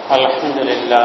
الحمد لله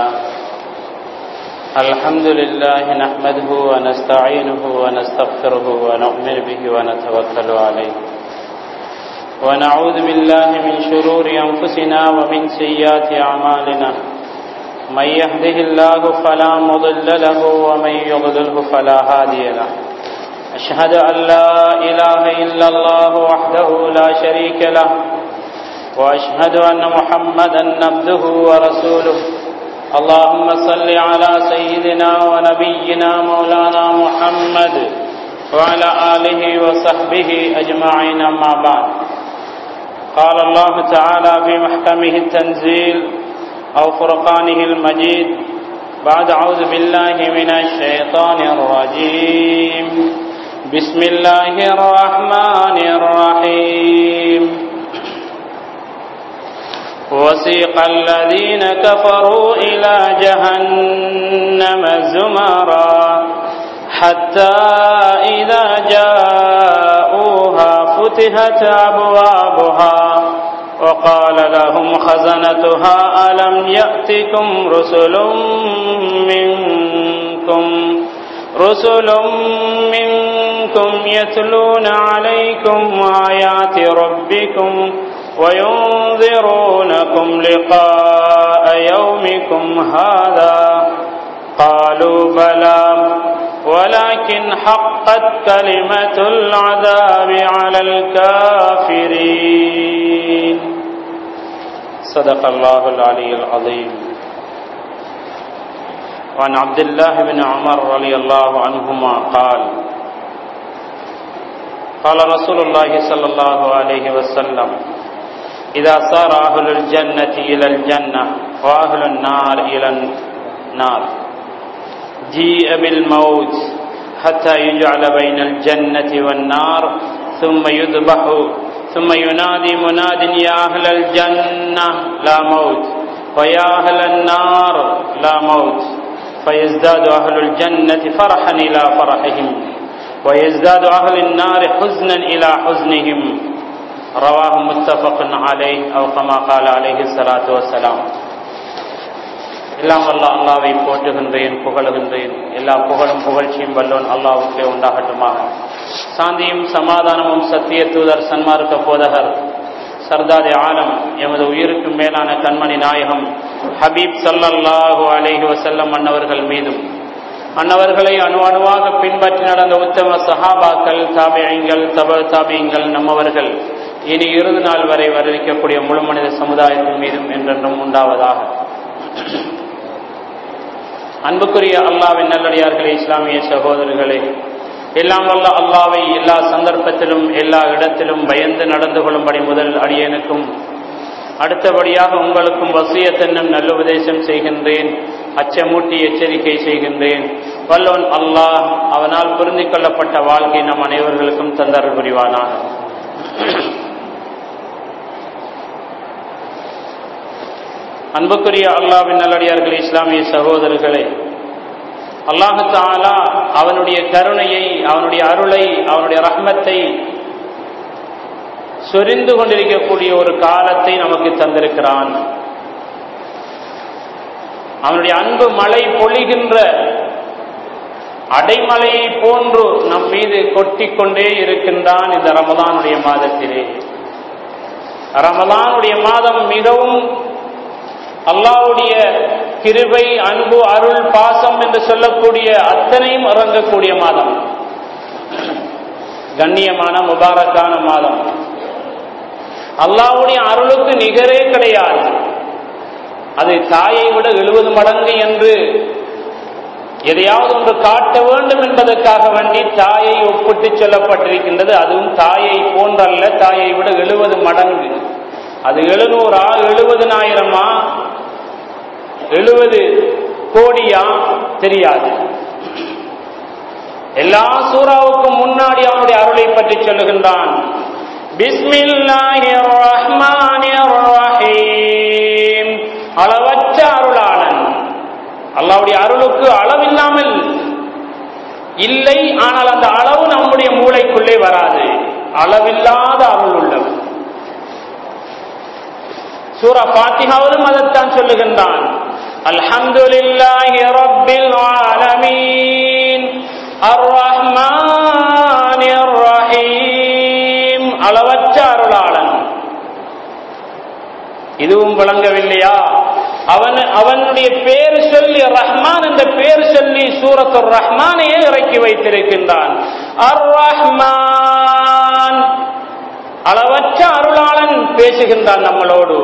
الحمد لله نحمده ونستعينه ونستغفره ونؤمن به ونتوكل عليه ونعوذ بالله من شرور أنفسنا ومن سيئات أعمالنا من يهده الله فلا مضل له ومن يضلله فلا هادي له أشهد أن لا إله إلا الله وحده لا شريك له وأشهد أن محمدا عبده ورسوله اللهم صل على سيدنا ونبينا مولانا محمد وعلى آله وصحبه أجمعين أما بعد قال الله تعالى في محكمه التنزيل أو فرقانه المجيد بعد أعوذ بالله من الشيطان الرجيم بسم الله الرحمن الرحيم وسيق الذين كفروا إلى جهنم زمرا حتى إذا جاءوها فتحت أبوابها وقال لهم خزنتها ألم يأتكم رسل منكم رسل منكم يتلون عليكم آيات ربكم وينذرونكم لقاء يومكم هذا قالوا بلى ولكن حقت كلمة العذاب على الكافرين صدق الله العلي العظيم وعن عبد الله بن عمر رضي الله عنهما قال قال رسول الله صلى الله عليه وسلم إذا صار أهل الجنة إلى الجنة وأهل النار إلى النار جيء بالموت حتى يجعل بين الجنة والنار ثم يذبح ثم ينادي مناد يا أهل الجنة لا موت ويا أهل النار لا موت فيزداد أهل الجنة فرحا إلى فرحهم ويزداد أهل النار حزنا إلى حزنهم رواه متفق عليه أو كما قال عليه الصلاة والسلام எல்லாம் வல்ல அல்லாவை போற்றுகின்றேன் புகழுகின்றேன் எல்லா புகழும் புகழ்ச்சியும் வல்லோன் அல்லாவுக்கே உண்டாகட்டுமாக சாந்தியும் சமாதானமும் சத்திய தூதர் சன்மார்க்க போதகர் சர்தாதே ஆலம் எமது உயிருக்கு மேலான கண்மணி நாயகம் ஹபீப் சல்லல்லாஹு அலேஹி வசல்லம் அன்னவர்கள் மீதும் அன்னவர்களை அணு அணுவாக பின்பற்றி நடந்த உத்தம சஹாபாக்கள் தாபியங்கள் தப தாபியங்கள் நம்மவர்கள் இனி இறுதி நாள் வரை வரவிக்கக்கூடிய முழு மனித சமுதாயத்தின் மீதும் என்றென்றும் உண்டாவதாக அன்புக்குரிய அல்லாவின் நல்லடியார்களே இஸ்லாமிய சகோதரர்களே எல்லாம் வல்ல அல்லாவை எல்லா சந்தர்ப்பத்திலும் எல்லா இடத்திலும் பயந்து நடந்து கொள்ளும்படி முதல் அடியனுக்கும் அடுத்தபடியாக உங்களுக்கும் வசியத்தென்னும் நல்ல உபதேசம் செய்கின்றேன் அச்சமூட்டி எச்சரிக்கை செய்கின்றேன் வல்லோன் அல்லாஹ் அவனால் புரிந்து கொள்ளப்பட்ட வாழ்க்கை நம் அனைவர்களுக்கும் தந்தர் புரிவானாக அன்புக்குரிய அல்லாவின் நல்லடியார்கள் இஸ்லாமிய சகோதரர்களே அல்லாஹு தாலா அவனுடைய கருணையை அவனுடைய அருளை அவனுடைய ரஹ்மத்தை சொரிந்து கொண்டிருக்கக்கூடிய ஒரு காலத்தை நமக்கு தந்திருக்கிறான் அவனுடைய அன்பு மழை பொழிகின்ற அடைமலையை போன்று நம் மீது கொட்டிக்கொண்டே இருக்கின்றான் இந்த ரமதானுடைய மாதத்திலே ரமதானுடைய மாதம் மிகவும் அல்லாவுடைய கிருபை அன்பு அருள் பாசம் என்று சொல்லக்கூடிய அத்தனையும் இறங்கக்கூடிய மாதம் கண்ணியமான முபாரக்கான மாதம் அல்லாவுடைய அருளுக்கு நிகரே கிடையாது அது தாயை விட எழுபது மடங்கு என்று எதையாவது ஒன்று காட்ட வேண்டும் என்பதற்காக வேண்டி தாயை ஒப்பிட்டு சொல்லப்பட்டிருக்கின்றது அதுவும் தாயை போன்றல்ல தாயை விட எழுபது மடங்கு அது எழுநூறா எழுபதுனாயிரமா எழுபது கோடியா தெரியாது எல்லா சூறாவுக்கும் முன்னாடி அவனுடைய அருளை பற்றி சொல்லுகின்றான் அளவற்ற அருளாளன் அல்லாவுடைய அருளுக்கு அளவில்லாமல் இல்லை ஆனால் அந்த அளவு நம்முடைய மூளைக்குள்ளே வராது அளவில்லாத அருள் உள்ளவன் சூரா பாத்திகாவிலும் அதைத்தான் சொல்லுகின்றான் அல்ஹம்துலில்லாஹி ரப்பில் ஆலமீன் அர்ரஹ்மானிர் ரஹீம் அளவற்ற அருளாளன் இதுவும் விளங்கவில்லையா அவன் அவனுடைய பேர் சொல்லி ரஹ்மான் என்ற பேர் சொல்லி சூரத்து ரஹ்மானையே இறக்கி வைத்திருக்கின்றான் அர் ரஹ்மான் அளவற்ற அருளாளன் பேசுகின்றான் நம்மளோடு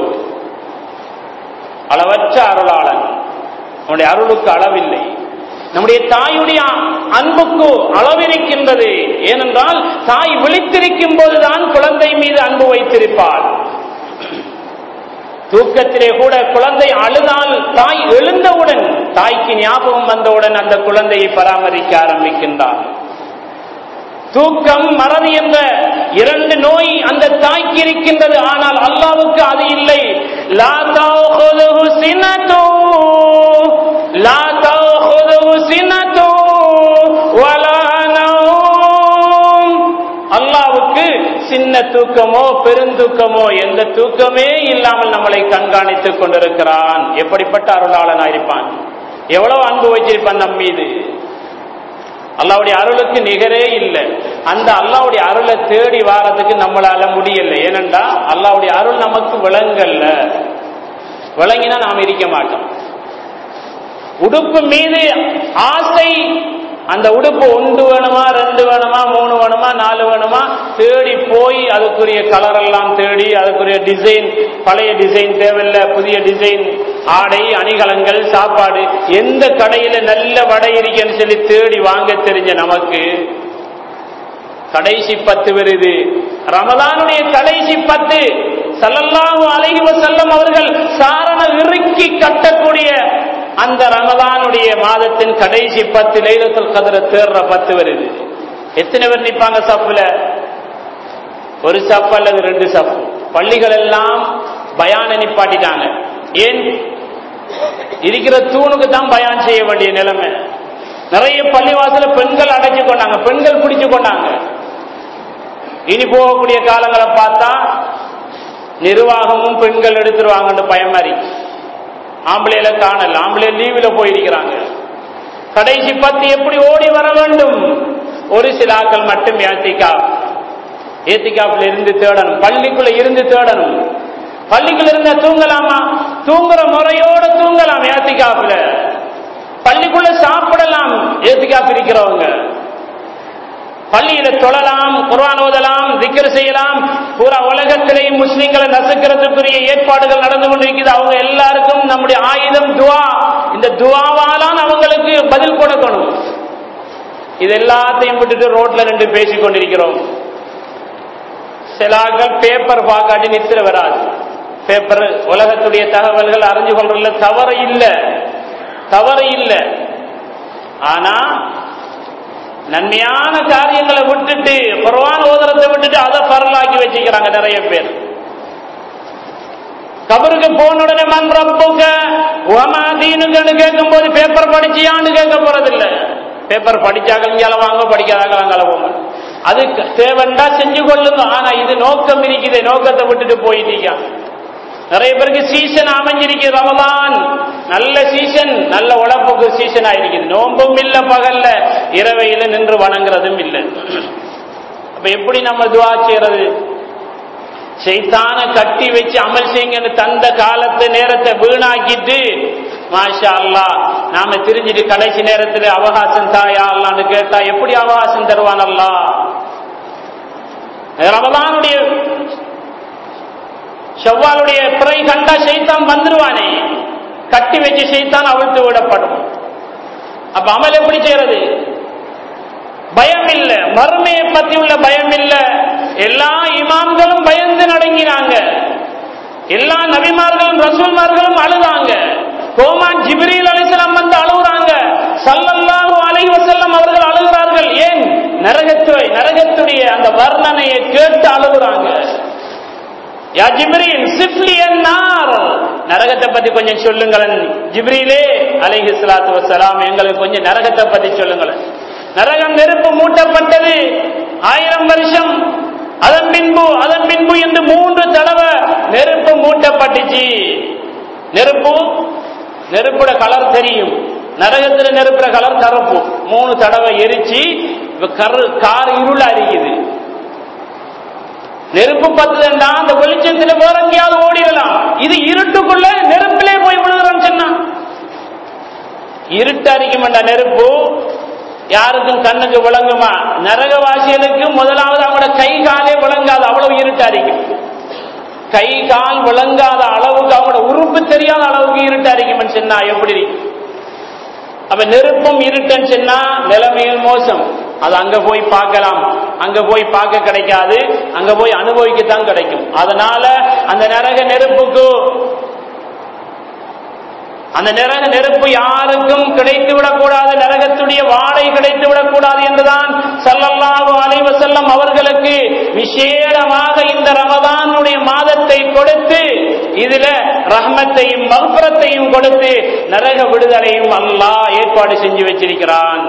அளவற்ற அருளாளன் அவனுடைய அருளுக்கு அளவில்லை நம்முடைய தாயுடைய அன்புக்கு அளவிருக்கின்றது ஏனென்றால் தாய் விழித்திருக்கும் போதுதான் குழந்தை மீது அன்பு வைத்திருப்பாள் தூக்கத்திலே கூட குழந்தை அழுதால் தாய் எழுந்தவுடன் தாய்க்கு ஞாபகம் வந்தவுடன் அந்த குழந்தையை பராமரிக்க ஆரம்பிக்கின்றார் தூக்கம் மறதி என்ற இரண்டு நோய் அந்த தாய்க்கு இருக்கின்றது ஆனால் அல்லாவுக்கு அது இல்லை லா தஅخذஹு சினது லா தஅخذஹு சினது வலா நௌம் அல்லாவுக்கு சின்ன தூக்கமோ பெருந்தூக்கமோ எந்த தூக்கமே இல்லாமல் நம்மளை கண்காணித்துக் கொண்டிருக்கிறான் எப்படிப்பட்ட அருளாளனாயிருப்பான் எவ்வளவு அன்பு வச்சிருப்பான் நம் மீது அல்லாவுடைய அருளுக்கு நிகரே இல்லை அந்த அல்லாவுடைய அருளை தேடி வாரத்துக்கு நம்மளால முடியல ஏனென்றா அல்லாவுடைய அருள் நமக்கு விளங்கல்ல விளங்கினா நாம் இருக்க மாட்டோம் உடுப்பு மீது ஆசை அந்த உடுப்பு ஒன்று வேணுமா ரெண்டு வேணுமா மூணு வேணுமா நாலு வேணுமா தேடி போய் அதுக்குரிய கலர் எல்லாம் தேடி அதுக்குரிய டிசைன் பழைய டிசைன் தேவையில்ல புதிய டிசைன் ஆடை அணிகலங்கள் சாப்பாடு எந்த கடையில நல்ல வடை இருக்குன்னு சொல்லி தேடி வாங்க தெரிஞ்ச நமக்கு கடைசி பத்து வருது ரமதானுடைய கடைசி பத்து சல்லல்லாஹு அலைஹி வஸல்லம் அவர்கள் சாரண இறுக்கி கட்டக்கூடிய அந்த ரமதானுடைய மாதத்தின் கடைசி பத்து லைலத்துல் கதிர தேர்ற பத்து வருது எத்தனை பேர் நிப்பாங்க சப்புல ஒரு சப்பு அல்லது ரெண்டு சப்பு பள்ளிகள் எல்லாம் பயான நிப்பாட்டிட்டாங்க ஏன் இருக்கிற தூணுக்கு தான் பயான் செய்ய வேண்டிய நிலைமை நிறைய பள்ளிவாசல பெண்கள் அடைச்சு கொண்டாங்க பெண்கள் பிடிச்சு கொண்டாங்க இனி போகக்கூடிய காலங்களை பார்த்தா நிர்வாகமும் பெண்கள் எடுத்துருவாங்கன்னு பயம் மாதிரி ஆம்பளையில காணல ஆம்பளை லீவில் போயிருக்கிறாங்க கடைசி பத்து எப்படி ஓடி வர வேண்டும் ஒரு சில ஆக்கள் மட்டும் ஏத்திக்கா ஏத்திக்காப்புல இருந்து தேடணும் பள்ளிக்குள்ள இருந்து தேடணும் பள்ளிக்குள்ள இருந்தா தூங்கலாமா தூங்குற முறையோட தூங்கலாம் ஏத்திக்காப்புல பள்ளிக்குள்ள சாப்பிடலாம் ஏத்திக்காப்பு இருக்கிறவங்க பள்ளியில தொழலாம் குர்ஆன் ஓதலாம் திக்ர் செய்யலாம் பூரா உலகத்திலேயும் முஸ்லிம்களை நசுக்கிறதுக்குரிய ஏற்பாடுகள் நடந்து கொண்டிருக்கிறது அவங்க எல்லாருக்கும் நம்முடைய ஆயுதம் துவா இந்த துவாவாலான் அவங்களுக்கு பதில் கொடுக்கணும் இது எல்லாத்தையும் விட்டுட்டு ரோட்ல நின்று பேசிக் கொண்டிருக்கிறோம் சிலாக்கள் பேப்பர் பார்க்காட்டி நித்திர வராது பேப்பர் உலகத்துடைய தகவல்கள் அறிஞ்சு கொள்றதுல தவறு இல்லை தவறு இல்லை ஆனா நன்மையான காரியங்களை விட்டுட்டு குர்ஆன் ஓதுறதை விட்டுட்டு அதை பரலாக்கி வச்சுக்கிறாங்க நிறைய பேர் கபருக்கு போன உடனே மண் ரப்புக்க உமா தீனுங்கன்னு கேட்கும் போது பேப்பர் படிச்சியான்னு கேட்க போறதில்ல பேப்பர் படிச்சாக்கள் இங்கே வாங்க படிக்காதாக்கள் அங்கே போங்க அது தேவண்டா செஞ்சு கொள்ளுங்க ஆனா இது நோக்கம் இருக்குது நோக்கத்தை விட்டுட்டு போயிட்டீங்க நிறைய பேருக்கு சீசன் அமைஞ்சிருக்கு ரமதான் நல்ல சீசன் நல்ல உழைப்புக்கு சீசன் ஆயிருக்குது நோம்பும் இல்ல பகல்ல இரவையில நின்று வணங்குறதும் இல்லை அப்ப எப்படி நம்ம துவா செய்யறது செய்தான கட்டி வச்சு அமல் செய்யுங்கன்னு தந்த காலத்து நேரத்தை வீணாக்கிட்டு மாஷா அல்லா நாம திரிஞ்சிட்டு கடைசி நேரத்தில் அவகாசம் தாயா அல்லான்னு கேட்டா எப்படி அவகாசம் தருவான் அல்லா ரமலானுடைய செவ்வாலுடைய பிறை கண்டா செய்தான் வந்துருவானே கட்டி வச்சு செய்தான் அவிழ்த்து விடப்படும் அப்ப அமல் எப்படி செய்யறது பயம் இல்ல மறுமையை பத்தி உள்ள பயம் இல்ல எல்லா இமாம்களும் பயந்து நடங்கினாங்க எல்லா நபிமார்களும் ரசூல்மார்களும் அழுதாங்க கோமான் ஜிப்ரீல் அலிஸ்லாம் வந்து அழுகுறாங்க சல்லல்லாஹு அலைஹி வஸல்லம் அவர்கள் அழுகிறார்கள் ஏன் நரகத்துவை நரகத்துடைய அந்த வர்ணனையை கேட்டு அழுகுறாங்க யா ஜிப்ரீல் சிப்லி அன்னார் நரகத்தை பத்தி கொஞ்சம் சொல்லுங்களேன் ஜிப்ரீலே அலைஹி ஸலாத்து வஸலாம் எங்களுக்கு கொஞ்சம் நரகத்தை பத்தி சொல்லுங்களேன் நரகம் நெருப்பு மூட்டப்பட்டது ஆயிரம் வருஷம் அதன் பின்பு அதன் பின்பு என்று மூன்று தடவை நெருப்பு மூட்டப்பட்டுச்சு நெருப்பு நெருப்புட கலர் தெரியும் நரகத்துல நெருப்புற கலர் கருப்பு மூணு தடவை எரிச்சு இப்ப கரு கார் இருள் அறியுது நெருப்பு பத்துதுண்டா அந்த வெளிச்சத்துல வேற எங்கேயாவது ஓடிடலாம் இது இருட்டுக்குள்ள நெருப்பிலே போய் விழுகிறோம் சொன்னா இருட்டு அரிக்குமெண்டா நெருப்பு யாருக்கும் கண்ணுக்கு விளங்குமா நரகவாசிகளுக்கு முதலாவது அவங்களோட கை காலே விளங்காது அவ்வளவு இருட்டு அரிக்கும் கை கால் விளங்காத அளவுக்கு அவங்களோட உறுப்பு தெரியாத அளவுக்கு இருட்டு அரிக்கும்னு சொன்னா எப்படி இருக்கும் அப்ப நெருப்பும் இருட்டுன்னு சொன்னா நிலைமையில் மோசம் அது அங்க போய் பார்க்கலாம் அங்க போய் பார்க்க கிடைக்காது அங்க போய் அனுபவிக்கத்தான் கிடைக்கும் அதனால அந்த நரக நெருப்புக்கு அந்த நரக நெருப்பு யாருக்கும் கிடைத்து விடக்கூடாது நரகத்துடைய வாடை கிடைத்து விடக்கூடாது என்றுதான் சல்லல்லாஹு அலைஹி வஸல்லம் அவர்களுக்கு விசேடமாக இந்த ரமதானுடைய மாதத்தை கொடுத்து இதுல ரஹ்மத்தையும் மகுபரத்தையும் கொடுத்து நரக விடுதலையும் அல்லாஹ் ஏற்பாடு செஞ்சு வச்சிருக்கிறான்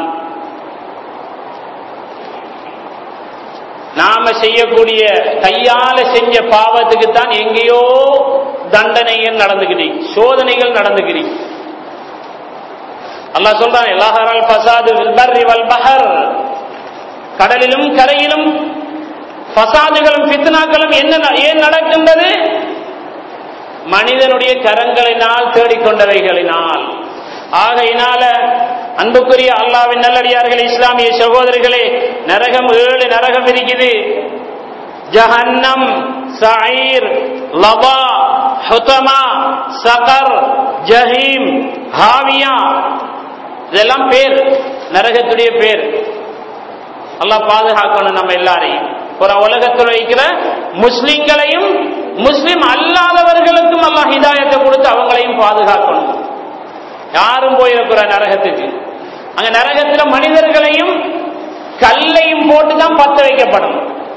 நாம செய்யக்கூடிய கையால செஞ்ச பாவத்துக்கு தான் எங்கேயோ தண்டனைகள் நடந்துக்கிறீங்க சோதனைகள் நடந்துக்கிறீங்க அல்லாஹ் சொல்றான் எல்லாஹரால் பசாது பர்ரி வல் பஹர் கடலிலும் கரையிலும் பசாதுகளும் பித்னாக்களும் என்ன ஏன் நடக்கின்றது மனிதனுடைய கரங்களினால் தேடிக்கொண்டவைகளினால் ஆகையினால அன்புக்குரிய அல்லாவின் நல்லடியார்களே இஸ்லாமிய சகோதரர்களே நரகம் ஏழு நரகம் இருக்குது ஜஹன்னம் சயீர் லபா ஹுதமா சகர் ஜஹீம் ஹாவியா இதெல்லாம் பேர் நரகத்துடைய பேர் அல்லாஹ் பாதுகாக்கணும் நம்ம எல்லாரையும் ஒரு உலகத்தில் வைக்கிற முஸ்லிம்களையும் முஸ்லிம் அல்லாதவர்களுக்கும் அல்லாஹ் ஹிதாயத்தை கொடுத்து அவங்களையும் பாதுகாக்கணும் யாரும் போயிருக்கிற நரகத்துக்கு அங்க நரகத்துல மனிதர்களையும் கல்லையும் போட்டு தான் பத்த வைக்கப்படும்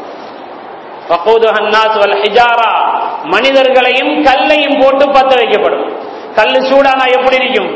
ஹிஜாரா மனிதர்களையும் கல்லையும் போட்டு பத்த வைக்கப்படும் கல்லு சூடானா எப்படி இருக்கும்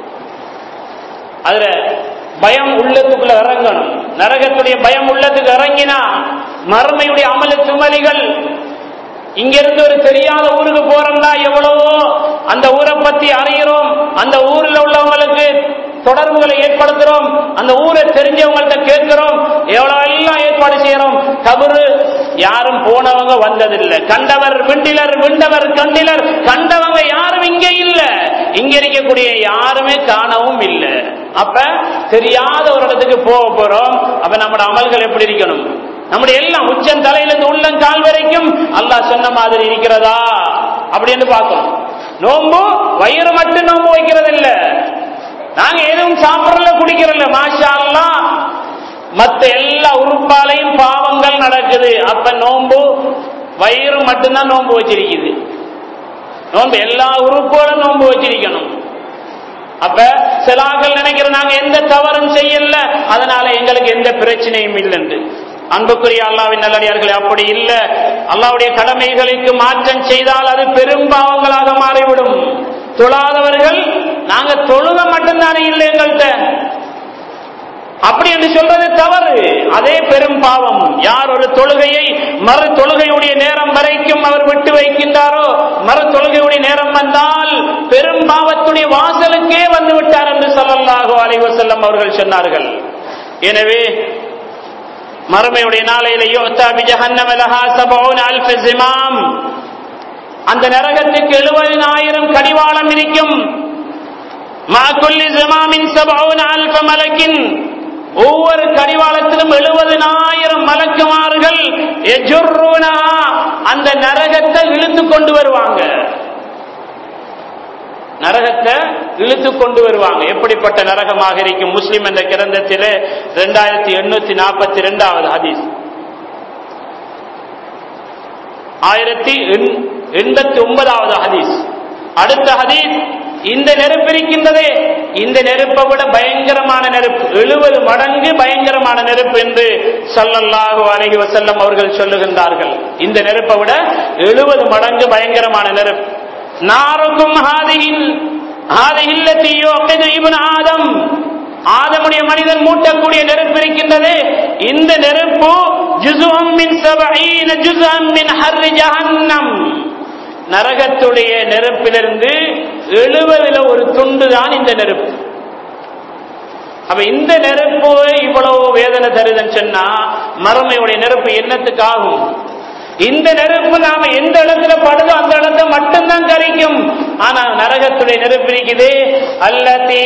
அதுல பயம் உள்ளத்துக்குள்ள இறங்கணும் நரகத்துடைய பயம் உள்ளத்துக்கு இறங்கினா மறுமையுடைய அமல சுமலிகள் இங்கிருந்து ஒரு தெரியாத ஊருக்கு போறோம்னா எவ்வளவோ அந்த ஊரை பத்தி அறிகிறோம் அந்த ஊரில் உள்ளவங்களுக்கு தொடர்புகளை ஏற்படுத்துறோம் அந்த ஊரை தெரிஞ்சவங்கள்ட்ட கேட்கிறோம் எவ்வளவு எல்லாம் ஏற்பாடு செய்யறோம் கபரு யாரும் போனவங்க வந்ததில்லை கண்டவர் விண்டிலர் விண்டவர் கண்டிலர் கண்டவங்க யாரும் இங்க இல்ல இங்க இருக்கக்கூடிய யாருமே காணவும் இல்லை அப்ப தெரியாத ஒரு இடத்துக்கு போக போறோம் அப்ப நம்மளோட அமல்கள் எப்படி இருக்கணும் நம்முடைய எல்லாம் உச்சம் தலையிலிருந்து உள்ளங்கால் வரைக்கும் அல்லாஹ் சொன்ன மாதிரி இருக்கிறதா அப்படின்னு பார்க்கணும் நோம்பு வயிறு மட்டும் நோம்பு வைக்கிறது இல்ல நாங்க எதுவும் சாப்பிடல குடிக்கிறதில்ல மாஷா அல்லா மத்த எல்லா உறுப்பாலையும் பாவங்கள் நடக்குது அப்ப நோம்பு வயிறு மட்டும்தான் நோம்பு வச்சிருக்குது நோம்பு எல்லா உறுப்புகளும் நோம்பு வச்சிருக்கணும் அப்ப சில ஆட்கள் நினைக்கிற நாங்க எந்த தவறும் செய்யல அதனால எங்களுக்கு எந்த பிரச்சனையும் இல்லைன்னு அன்புக்குரிய அல்லாவின் நல்லடியார்களே அப்படி இல்ல அல்லாவுடைய கடமைகளுக்கு மாற்றம் செய்தால் அது பெரும் பாவங்களாக மாறிவிடும் தொழாதவர்கள் நாங்க தொழுக மட்டும்தானே இல்லை எங்கள்கிட்ட அப்படி என்று சொல்றது தவறு அதே பெரும் பாவம் யார் ஒரு தொழுகையை மறு தொழுகையுடைய நேரம் வரைக்கும் அவர் விட்டு வைக்கின்றாரோ மறு தொழுகையுடைய நேரம் வந்தால் பெரும் பாவத்துடைய வாசலுக்கே வந்து விட்டார் என்று சொல்லல்லாஹோ அலைவசல்லம் அவர்கள் சொன்னார்கள் எனவே மறுமையுடைய நாளையிலேயோ அந்த நரகத்துக்கு எழுபதினாயிரம் கடிவாளம் இருக்கும் ஒவ்வொரு கடிவாளத்திலும் எழுபதினாயிரம் மலக்குமார்கள் அந்த நரகத்தை இழுத்து கொண்டு வருவாங்க நரகத்தை இழுத்து கொண்டு வருவாங்க எப்படிப்பட்ட நரகமாக இருக்கும் முஸ்லிம் என்ற கிரந்தத்தில் இரண்டாயிரத்தி எண்ணூத்தி நாற்பத்தி ரெண்டாவது ஹதீஸ் ஆயிரத்தி எண்பத்தி ஒன்பதாவது ஹதீஸ் அடுத்த ஹதீஸ் இந்த நெருப்பு இருக்கின்றதே இந்த நெருப்பை விட பயங்கரமான நெருப்பு எழுபது மடங்கு பயங்கரமான நெருப்பு என்று சல்லல்லாஹு அலஹி வசல்லம் அவர்கள் சொல்லுகின்றார்கள் இந்த நெருப்பை விட எழுபது மடங்கு பயங்கரமான நெருப்பு நாருக்கும் ஹாதியில் ஹாதில்லத்தையோ இவன் ஆதம் ஆதமுடைய மனிதன் மூட்டக்கூடிய நெருப்பு இருக்கின்றது இந்த நெருப்பு ஜுசும் மின் சபஈன ஜுசும் மின் ஹர்ரி ஜஹன்னம் நரகத்துடைய நெருப்பிலிருந்து எழுபதுல ஒரு துண்டு தான் இந்த நெருப்பு அப்ப இந்த நெருப்பு இவ்வளவு வேதனை தருதுன்னு சொன்னா மறுமையுடைய நெருப்பு என்னத்துக்கு ஆகும் இந்த நெருப்பு நாம எந்த இடத்துல படுதோ அந்த இடத்தை மட்டும்தான் கரிக்கும் ஆனா நரகத்துடைய நெருப்பு இருக்குது அல்லதி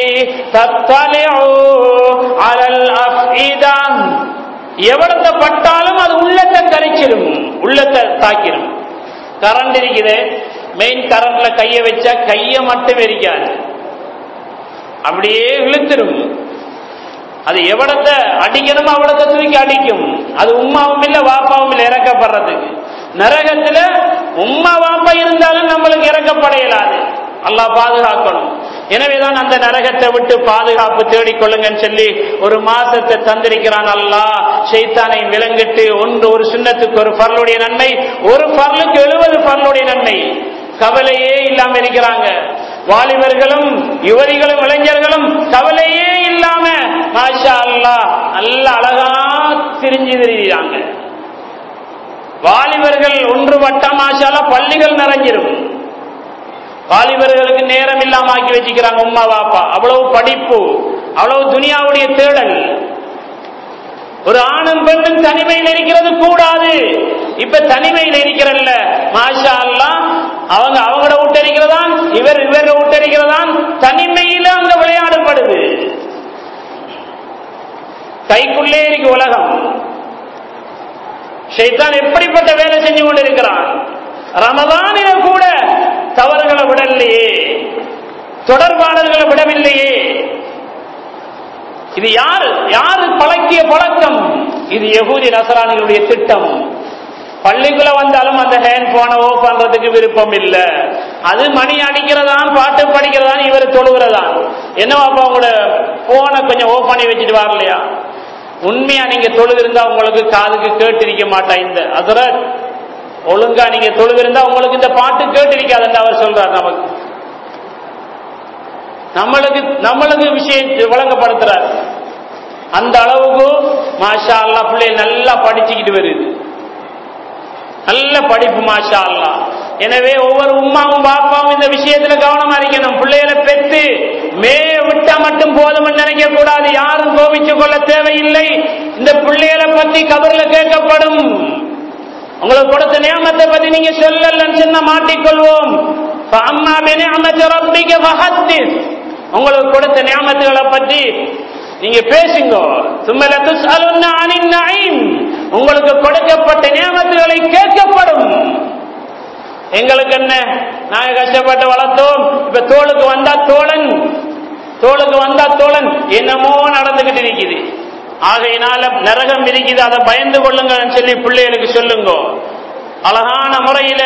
அலல் அஃபீதா எவ்வளத்தை பட்டாலும் அது உள்ளத்தை கரிச்சிடும் உள்ளத்தை தாக்கிடும் கரண்ட் இருக்குது மெயின் கரண்ட்ல கைய வச்சா கைய மட்டும் எரிக்காது அப்படியே இழுத்துரும் அது எவ்வளத்தை அடிக்கணுமோ அவ்வளத்தை தூக்கி அடிக்கும் அது உமாவும் இல்ல வாப்பாவும் இல்ல இறக்கப்படுறதுக்கு நரகத்துல உம்மா வாப்பா இருந்தாலும் நம்மளுக்கு இறக்கப்பட இயலாது அல்லாஹ் பாதுகாக்கணும் எனவேதான் அந்த நரகத்தை விட்டு பாதுகாப்பு தேடிக்கொள்ளுங்கன்னு சொல்லி ஒரு மாசத்தை தந்திருக்கிறான் அல்லாஹ் ஷைத்தானை விலங்கிட்டு ஒன்று ஒரு சுண்ணத்துக்கு ஒரு பரலுடைய நன்மை ஒரு பரலுக்கு எழுபது பரலுடைய நன்மை கவலையே இல்லாம இருக்கிறாங்க வாலிபர்களும் யுவதிகளும் இளைஞர்களும் கவலையே இல்லாம மாஷா அல்லா நல்ல அழகா திரிஞ்சு திரிகிறாங்க வாலிபர்கள் ஒன்று வட்டம் மாஷால பள்ளிகள் நிறைஞ்சிரும் வாலிபர்களுக்கு நேரம் இல்லாம ஆக்கி வச்சுக்கிறாங்க உம்மா வாப்பா அவ்வளவு படிப்பு அவ்வளவு துனியாவுடைய தேடல் ஒரு ஆணும் பெண்ணும் தனிமையில் இருக்கிறது கூடாது இப்ப தனிமையில் இருக்கிறல்ல மாஷா அல்லா அவங்க அவங்கள விட்டரிக்கிறதான் இவர் இவரை விட்டரிக்கிறதான் தனிமையில அங்க விளையாடப்படுது கைக்குள்ளே இருக்கு உலகம் ஷைத்தான் எப்படிப்பட்ட வேலை செஞ்சு கொண்டிருக்கிறான் ரமதானில கூட தவறுகளை விடலையே தொடர்பாளர்களை விடவில்லையே இது யார் யாரு பழக்கிய பழக்கம் இது யகூதி நசராணிகளுடைய திட்டம் பள்ளிக்குள்ள வந்தாலும் அந்த ஹேண்ட் போனை ஓ பண்றதுக்கு விருப்பம் இல்ல அது மணி அடிக்கிறதான் பாட்டு படிக்கிறதான் இவர் தொழுகிறதான் என்னவாப்பா உங்களோட போனை கொஞ்சம் ஓ பண்ணி வச்சுட்டு வரலையா உண்மையா நீங்க தொழுதிருந்தா உங்களுக்கு காதுக்கு கேட்டிருக்க மாட்டா இந்த அதுல ஒழுங்கா நீங்க தொழுதிருந்தா உங்களுக்கு இந்த பாட்டு கேட்டிருக்காதுன்னு அவர் சொல்றார் நமக்கு நம்மளுக்கு நம்மளுக்கு விஷயம் வழங்கப்படுத்துறார் அந்த அளவுக்கு மாஷா அல்லா பிள்ளைகள் நல்லா படிச்சுக்கிட்டு வருது நல்ல படிப்பு மாஷா அல்லா எனவே ஒவ்வொரு உமாவும் பாப்பாவும் இந்த விஷயத்துல கவனமா இருக்கணும் பிள்ளைகளை பெற்று மே விட்டா மட்டும் போதும் நினைக்க கூடாது யாரும் கோபிச்சு கொள்ள தேவையில்லை இந்த பிள்ளைகளை பத்தி கபர்ல கேட்கப்படும் உங்களுக்கு கொடுத்த நியமத்தை பத்தி நீங்க சொல்லலன்னு சொன்னா மாட்டிக்கொள்வோம் அம்மா அமைச்சர் ரப்பிக்க மகத்திஸ் உங்களுக்கு கொடுத்த நியமத்துகளை பற்றி நீங்க பேசுங்க சும்மல துஸ்அலுன்ன அனின் நஈம் உங்களுக்கு கொடுக்கப்பட்ட நியமத்துகளை கேட்கப்படும் எங்களுக்கு என்ன நாங்க கஷ்டப்பட்டு வளர்த்தோம் இப்ப தோளுக்கு வந்தா தோழன் தோளுக்கு வந்தா தோழன் என்னமோ நடந்துகிட்டு இருக்குது ஆகையினால நரகம் இருக்குது அதை பயந்து கொள்ளுங்கன்னு சொல்லி பிள்ளைகளுக்கு சொல்லுங்க அழகான முறையில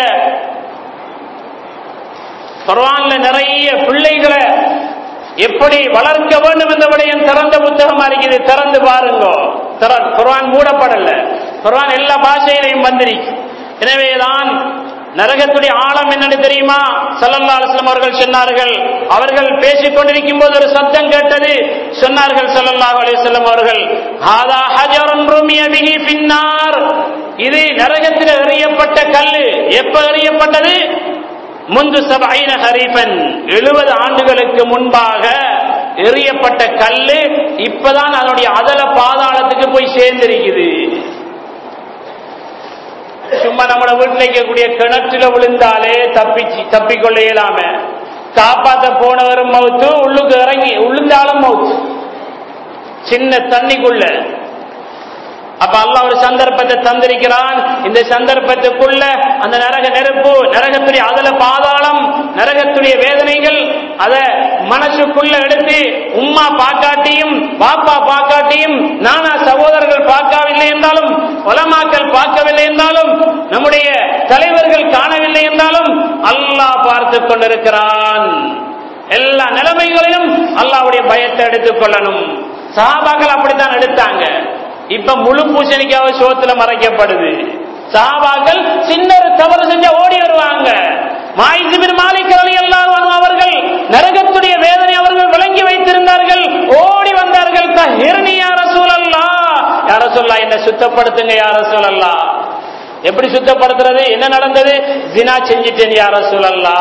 குர்ஆன்ல நிறைய பிள்ளைகளை எப்படி வளர்க்க வேண்டும் என்ற விடயம் திறந்த புத்தகமா இருக்குது திறந்து பாருங்க குர்ஆன் மூடப்படல குர்ஆன் எல்லா பாஷையிலையும் வந்திருக்கு எனவேதான் நரகத்துடைய ஆழம் என்னன்னு தெரியுமா சல்லல்லா அலுவலம் அவர்கள் சொன்னார்கள் அவர்கள் பேசிக் கொண்டிருக்கும் போது ஒரு சத்தம் கேட்டது சொன்னார்கள் சல்லல்லாஹு அலிசல்லம் அவர்கள் ஹாதா ஹஜரன் ருமிய பிஹி பின்னார் இது நரகத்தில் எறியப்பட்ட கல்லு எப்ப எறியப்பட்டது முந்து சபைன ஹரீபன் எழுபது ஆண்டுகளுக்கு முன்பாக எறியப்பட்ட கல்லு இப்பதான் அதனுடைய அதல பாதாளத்துக்கு போய் சேர்ந்திருக்குது சும்மா நம்மள வீட்டில் இருக்கக்கூடிய கிணற்றுல விழுந்தாலே தப்பிச்சு தப்பிக்கொள்ள இயலாம காப்பாத்த போனவரும் மவுத்து உள்ளுக்கு இறங்கி உளுந்தாலும் மவுத்து சின்ன தண்ணிக்குள்ள அப்ப அல்லாஹ் ஒரு சந்தர்ப்பத்தை தந்திருக்கிறான் இந்த சந்தர்ப்பத்துக்குள்ள அந்த நரக நெருப்பு நரகத்துடைய அதுல பாதாளம் நரகத்துடைய வேதனைகள் அத மனசுக்குள்ள எடுத்து உம்மா பாக்காட்டியும் பாப்பா பாக்காட்டியும் நானா சகோதரர்கள் பார்க்கவில்லை என்றாலும் உலமாக்கள் பார்க்கவில்லை என்றாலும் நம்முடைய தலைவர்கள் காணவில்லை என்றாலும் அல்லாஹ் பார்த்து கொண்டிருக்கிறான் எல்லா நிலைமைகளையும் அல்லாவுடைய பயத்தை எடுத்துக் கொள்ளணும் சஹாபாக்கள் அப்படித்தான் எடுத்தாங்க இப்ப முழு பூசணிக்காக சோத்துல மறைக்கப்படுது சாபாக்கள் சின்ன ஒரு தவறு செஞ்சா ஓடி வருவாங்க மாயிசிபின் மாலிக் அலி அல்லாஹ் அவர்கள் நரகத்துடைய வேதனை அவர்கள் விளங்கி வைத்திருந்தார்கள் ஓடி வந்தார்கள் ஹிரணி யார சூழல்லா யார சொல்லா என்ன சுத்தப்படுத்துங்க யார சூழல்லா எப்படி சுத்தப்படுத்துறது என்ன நடந்தது ஜினா செஞ்சிட்டேன் யார சூழல்லா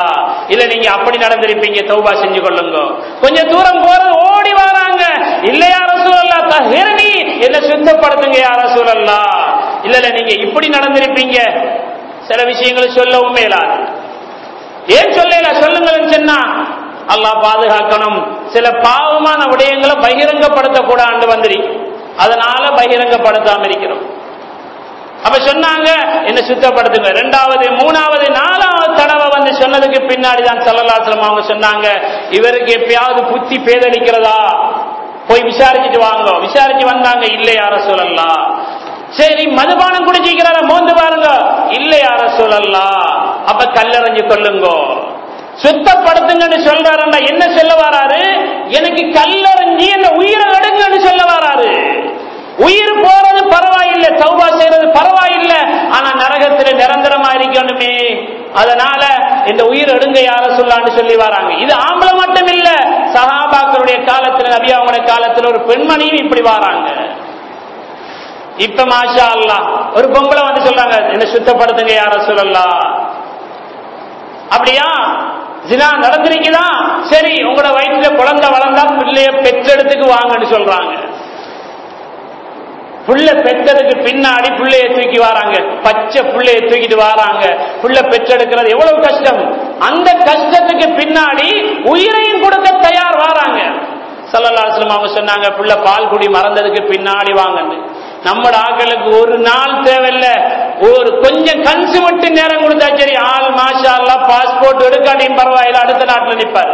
இல்ல நீங்க அப்படி நடந்திருப்பீங்க தௌபா செஞ்சு கொள்ளுங்க கொஞ்சம் தூரம் போறது ஓடி வராங்க இல்ல யார சூழல்லா தஹிரணி என்ன சுத்தப்படுத்துங்க யார சூழல்லா இல்ல இல்ல நீங்க இப்படி நடந்திருப்பீங்க சில விஷயங்களை சொல்லவும் மேலாது ஏன் சொல்லல சொல்லுங்கன்னு சொன்னா அல்லாஹ் பாதுகாக்கணும் சில பாவமான விடயங்களை பகிரங்கப்படுத்த கூடாண்டு வந்துருக்கு அதனால பகிரங்கப்படுத்தாம இருக்கிறோம் அப்ப சொன்னாங்க என்ன சுத்தப்படுத்துங்க ரெண்டாவது மூணாவது நாலாவது தடவை வந்து சொன்னதுக்கு பின்னாடி தான் சல்லல்லாசலம் அவங்க சொன்னாங்க இவருக்கு எப்பயாவது புத்தி பேதளிக்கிறதா போய் விசாரிச்சுட்டு வாங்க விசாரிச்சு வந்தாங்க இல்லை யார சொல்லலாம் சரி மதுபானம் குடிச்சிக்கிறார மோந்து பாருங்க இல்லை யார சொல்லலாம் அப்ப கல்லறிஞ்சு கொள்ளுங்க சுத்தப்படுத்துங்கன்னு சொல்றாருன்னா என்ன சொல்ல வராரு எனக்கு கல்லறிஞ்சி என்ன உயிரை எடுங்கன்னு சொல்ல வராரு உயிர் போறது பரவாயில்லை தௌபா செய்யறது பரவாயில்லை ஆனா நரகத்துல நிரந்தரமா இருக்கணுமே அதனால இந்த உயிர் எடுங்க யார சொல்லான்னு சொல்லி வராங்க இது ஆம்பளை மட்டும் இல்ல சஹாபாக்களுடைய காலத்துல நபி அவங்களுடைய காலத்துல ஒரு பெண்மணியும் இப்படி வராங்க இப்ப மாஷா அல்லா ஒரு பொம்பளை வந்து சொல்றாங்க என்ன சுத்தப்படுத்துங்க யார சொல்லலாம் அப்படியா ஜினா நடந்திருக்குதா சரி உங்களோட வயிற்றுல குழந்தை வளர்ந்தா பிள்ளைய பெற்றெடுத்துக்கு வாங்கன்னு சொல்றாங்க புள்ள பெற்றதுக்கு பின்னாடி பிள்ளைய தூக்கி வராங்க பச்சை பிள்ளைய தூக்கிட்டு வராங்க புள்ள பெற்றெடுக்கிறது எவ்வளவு கஷ்டம் அந்த கஷ்டத்துக்கு பின்னாடி உயிரையும் கொடுக்க தயார் வராங்க சல்லல்லாஸ்லம் அவங்க சொன்னாங்க புள்ள பால் குடி மறந்ததுக்கு பின்னாடி வாங்கன்னு நம்மட ஆக்களுக்கு ஒரு நாள் தேவையில்ல ஒரு கொஞ்சம் கன்சு மட்டும் நேரம் கொடுத்தா சரி ஆள் மாஷா எல்லாம் பாஸ்போர்ட் எடுக்காட்டியும் பரவாயில்ல அடுத்த நாட்டில் நிற்பாரு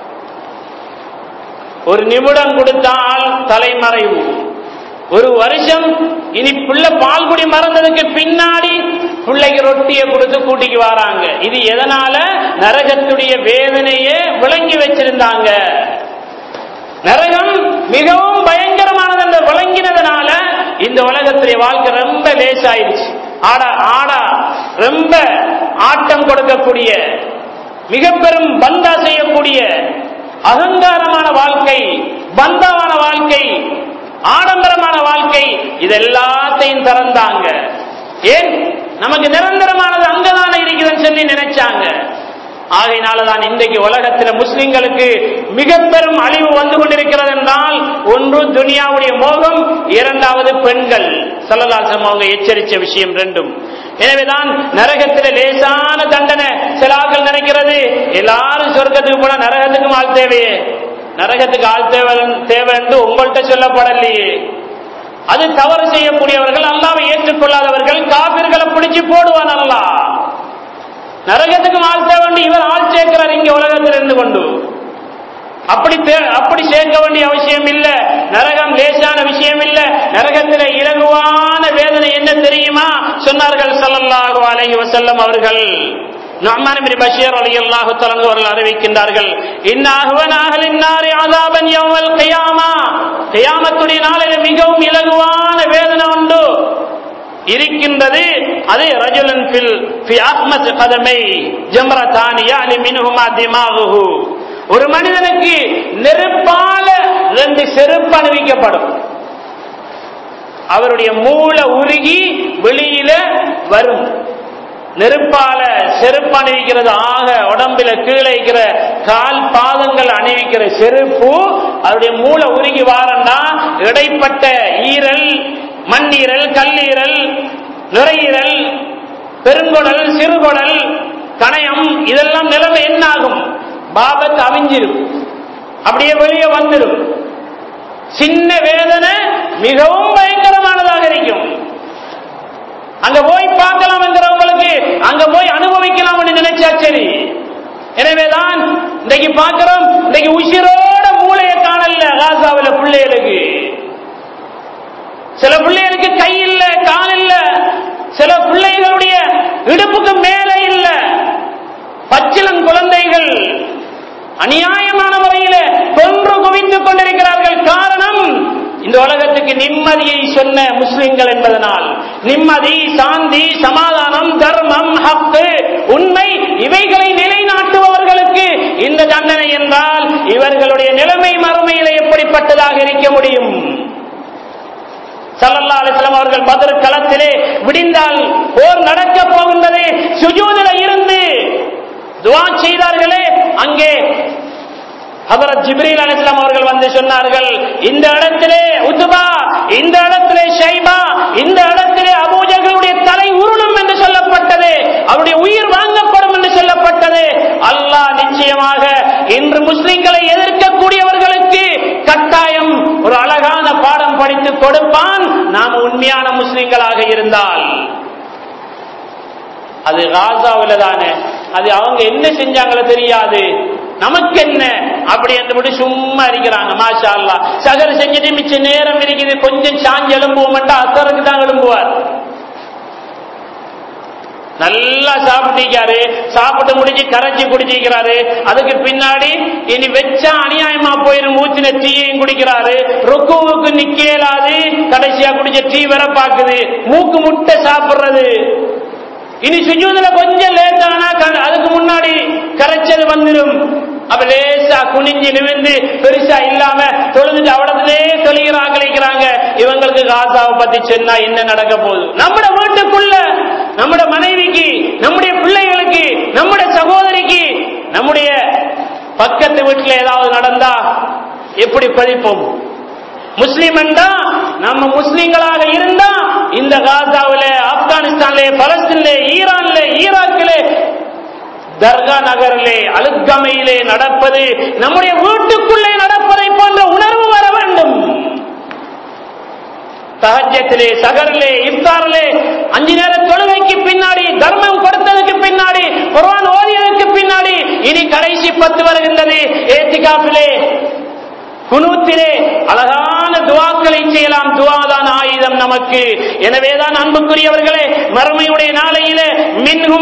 ஒரு நிமிடம் கொடுத்தால் தலைமறைவு ஒரு வருஷம் இனி புள்ள பால்குடி மறந்ததுக்கு பின்னாடி பிள்ளைக்கு ரொட்டியை கொடுத்து கூட்டிக்கு வராங்க இது எதனால நரகத்துடைய வேதனையே விளங்கி வச்சிருந்தாங்க நரகம் மிகவும் பயங்கரமானது என்று விளங்கினதுனால இந்த உலகத்துடைய வாழ்க்கை ரொம்ப லேசாயிருச்சு ஆடா ஆடா ரொம்ப ஆட்டம் கொடுக்கக்கூடிய மிக பெரும் பந்தா செய்யக்கூடிய அகங்காரமான வாழ்க்கை பந்தாவான வாழ்க்கை ஆடம்பரமான வாழ்க்கை இது எல்லாத்தையும் திறந்தாங்க ஏன் நமக்கு நிரந்தரமானது அங்கதானே இருக்குதுன்னு சொல்லி நினைச்சாங்க ஆகையினாலதான் இன்றைக்கு உலகத்தில் முஸ்லிம்களுக்கு மிக பெரும் அழிவு வந்து கொண்டிருக்கிறது என்றால் ஒன்று துனியாவுடைய மோகம் இரண்டாவது பெண்கள் சல்லலாசம் அவங்க எச்சரித்த விஷயம் ரெண்டும் எனவேதான் நரகத்தில் லேசான தண்டனை சில ஆட்கள் நினைக்கிறது எல்லாரும் சொர்க்கத்துக்கு போனா நரகத்துக்கும் ஆள் தேவையே நரகத்துக்கு ஆள் தேவை தேவை என்று உங்கள்கிட்ட சொல்லப்படலையே அது தவறு செய்யக்கூடியவர்கள் அல்லாவை ஏற்றுக்கொள்ளாதவர்கள் காபிர்களை பிடிச்சு போடுவான் அல்லா நரகத்துக்கு ஆள் தேவை இவர் ஆள் சேர்க்கிறார் இங்க உலகத்தில் இருந்து கொண்டு அப்படி அப்படி சேர்க்க வேண்டிய அவசியம் இல்ல நரகம் லேசான விஷயம் இல்ல நரகத்தில் இலகுவான வேதனை என்ன தெரியுமா சொன்னார்கள் சல்லல்லாஹு அலைஹி வசல்லம் அவர்கள் நுஅமான் இப்னு பஷீர் ரலியல்லாஹு தஆலா அவர்கள் அறிவிக்கின்றார்கள் இன்ன அஹ்வன அஹ்லின் நாரி அஸாபன் யௌமல் கியாமா கியாமத்துடைய நாளில் மிகவும் இலகுவான வேதனை உண்டு இருக்கின்றது அது ரஜுலன் ஃபில் ஃபி அஹ்மஸ் கதமை ஜம்ரதானி யானி மின்ஹுமா திமாகுஹு ஒரு மனிதனுக்கு நெருப்பால ரெண்டு செருப்பு அணிவிக்கப்படும் அவருடைய மூல உருகி வெளியில வரும் நெருப்பால செருப்பு அணிவிக்கிறது ஆக உடம்பில கீழே இருக்கிற கால் பாதங்கள் அணிவிக்கிற செருப்பு அவருடைய மூளை உருகி வாரண்டா இடைப்பட்ட ஈரல் மண்ணீரல் கல்லீரல் நுரையீரல் பெருங்குடல் சிறுகுடல் கணையம் இதெல்லாம் நிலைமை என்ன ஆகும் பாபத் அவிஞ்சிரும் அப்படியே வெளியே வந்துடும் சின்ன வேதனை மிகவும் பயங்கரமானதாக இருக்கும் அங்க போய் பார்க்கலாம் என்கிறவங்களுக்கு அங்க போய் அனுபவிக்கலாம் நினைச்சா சரி எனவேதான் இன்றைக்கு பார்க்கிறோம் இன்றைக்கு உசிரோட மூளையை காணல ராசாவில பிள்ளைகளுக்கு சில பிள்ளைகளுக்கு கை இல்ல கால் இல்ல சில பிள்ளைகளுடைய இடுப்புக்கு மேல இல்ல பச்சிலன் குழந்தைகள் அநியாயமான முறையில கொன்று குவித்துக் கொண்டிருக்கிறார்கள் காரணம் இந்த உலகத்துக்கு நிம்மதியை சொன்ன முஸ்லிம்கள் என்பதனால் நிம்மதி சாந்தி சமாதானம் தர்மம் ஹக்கு உண்மை இவைகளை நிலைநாட்டுபவர்களுக்கு இந்த தண்டனை என்றால் இவர்களுடைய நிலைமை மறுமையில எப்படிப்பட்டதாக இருக்க முடியும் சல்லல்லா அலிஸ்லாம் அவர்கள் பதில் களத்திலே விடிந்தால் போர் நடக்க போகின்றது சுஜூதில இருந்து துவா செய்தார்களே அங்கே ஹதரத் ஜிப்ரீல் அலிஸ்லாம் அவர்கள் வந்து சொன்னார்கள் இந்த இடத்திலே உத்துபா இந்த இடத்திலே ஷைபா இந்த இடத்திலே அபூஜர்களுடைய தலை உருளும் என்று சொல்லப்பட்டது அவருடைய உயிர் வாங்கப்படும் என்று சொல்லப்பட்டது அல்லாஹ் நிச்சயமாக இன்று முஸ்லிம்களை எதிர்க்கக்கூடியவர்களுக்கு கட்டாயம் ஒரு அழகான பாடம் படித்து கொடுப்பான் நாம் உண்மையான முஸ்லிம்களாக இருந்தால் அது காசாவில் தானே அது அவங்க என்ன செஞ்சாங்களோ தெரியாது நமக்கு என்ன அப்படி என்று சும்மா இருக்கிறாங்க மாஷா அல்லா சகர் செஞ்சுட்டு மிச்ச நேரம் இருக்குது கொஞ்சம் சாஞ்சு எழும்புவோம்டா அத்தருக்கு தான் எழும்புவார் நல்லா சாப்பிட்டிருக்காரு சாப்பிட்டு முடிச்சு கரைச்சி குடிச்சிருக்கிறாரு அதுக்கு பின்னாடி இனி வச்சா அநியாயமா போயிரும் ஊத்தின டீயையும் குடிக்கிறாரு ருக்குவுக்கு நிக்கலாது கடைசியா குடிச்ச டீ வர பாக்குது மூக்கு முட்டை சாப்பிடுறது இனி சுஜூதுல கொஞ்சம் லேட் ஆனா அதுக்கு முன்னாடி கரைச்சது வந்துடும் அப்ப லேசா குனிஞ்சு நிமிந்து பெருசா இல்லாம தொழுதுட்டு அவடத்திலே தொழுகிறாங்க கழிக்கிறாங்க இவங்களுக்கு காசாவை பத்தி சொன்னா என்ன நடக்க போகுது நம்மட வீட்டுக்குள்ள நம்மட மனைவிக்கு நம்முடைய பிள்ளைகளுக்கு நம்முடைய சகோதரிக்கு நம்முடைய பக்கத்து வீட்டுல ஏதாவது நடந்தா எப்படி பதிப்போம் முஸ்லிம் என்றா நம்ம முஸ்லிம்களாக இருந்தா இந்த காசாவில ஆப்கானிஸ்தான்ல பலஸ்தீன்ல ஈரான்ல ஈராக்கிலே தர்கா நகரிலே அழுக்கமையிலே நடப்பது நம்முடைய வீட்டுக்குள்ளே நடப்பதை போன்ற உணர்வு வர வேண்டும் தகஜத்திலே சகரிலே இஃப்தாரிலே அஞ்சு நேர தொழுகைக்கு பின்னாடி தர்மம் கொடுத்ததுக்கு பின்னாடி குர்ஆன் ஓதியதற்கு பின்னாடி இனி கடைசி பத்து வருகின்றது ஏத்திகாப்பிலே குனூத்திலே அழகான துவாக்களை செய்யலாம் துவாதான் ஆயுதம் நமக்கு எனவேதான் அன்புக்குரியவர்களே மறுமையுடைய நாளையிலே மின்ஹும்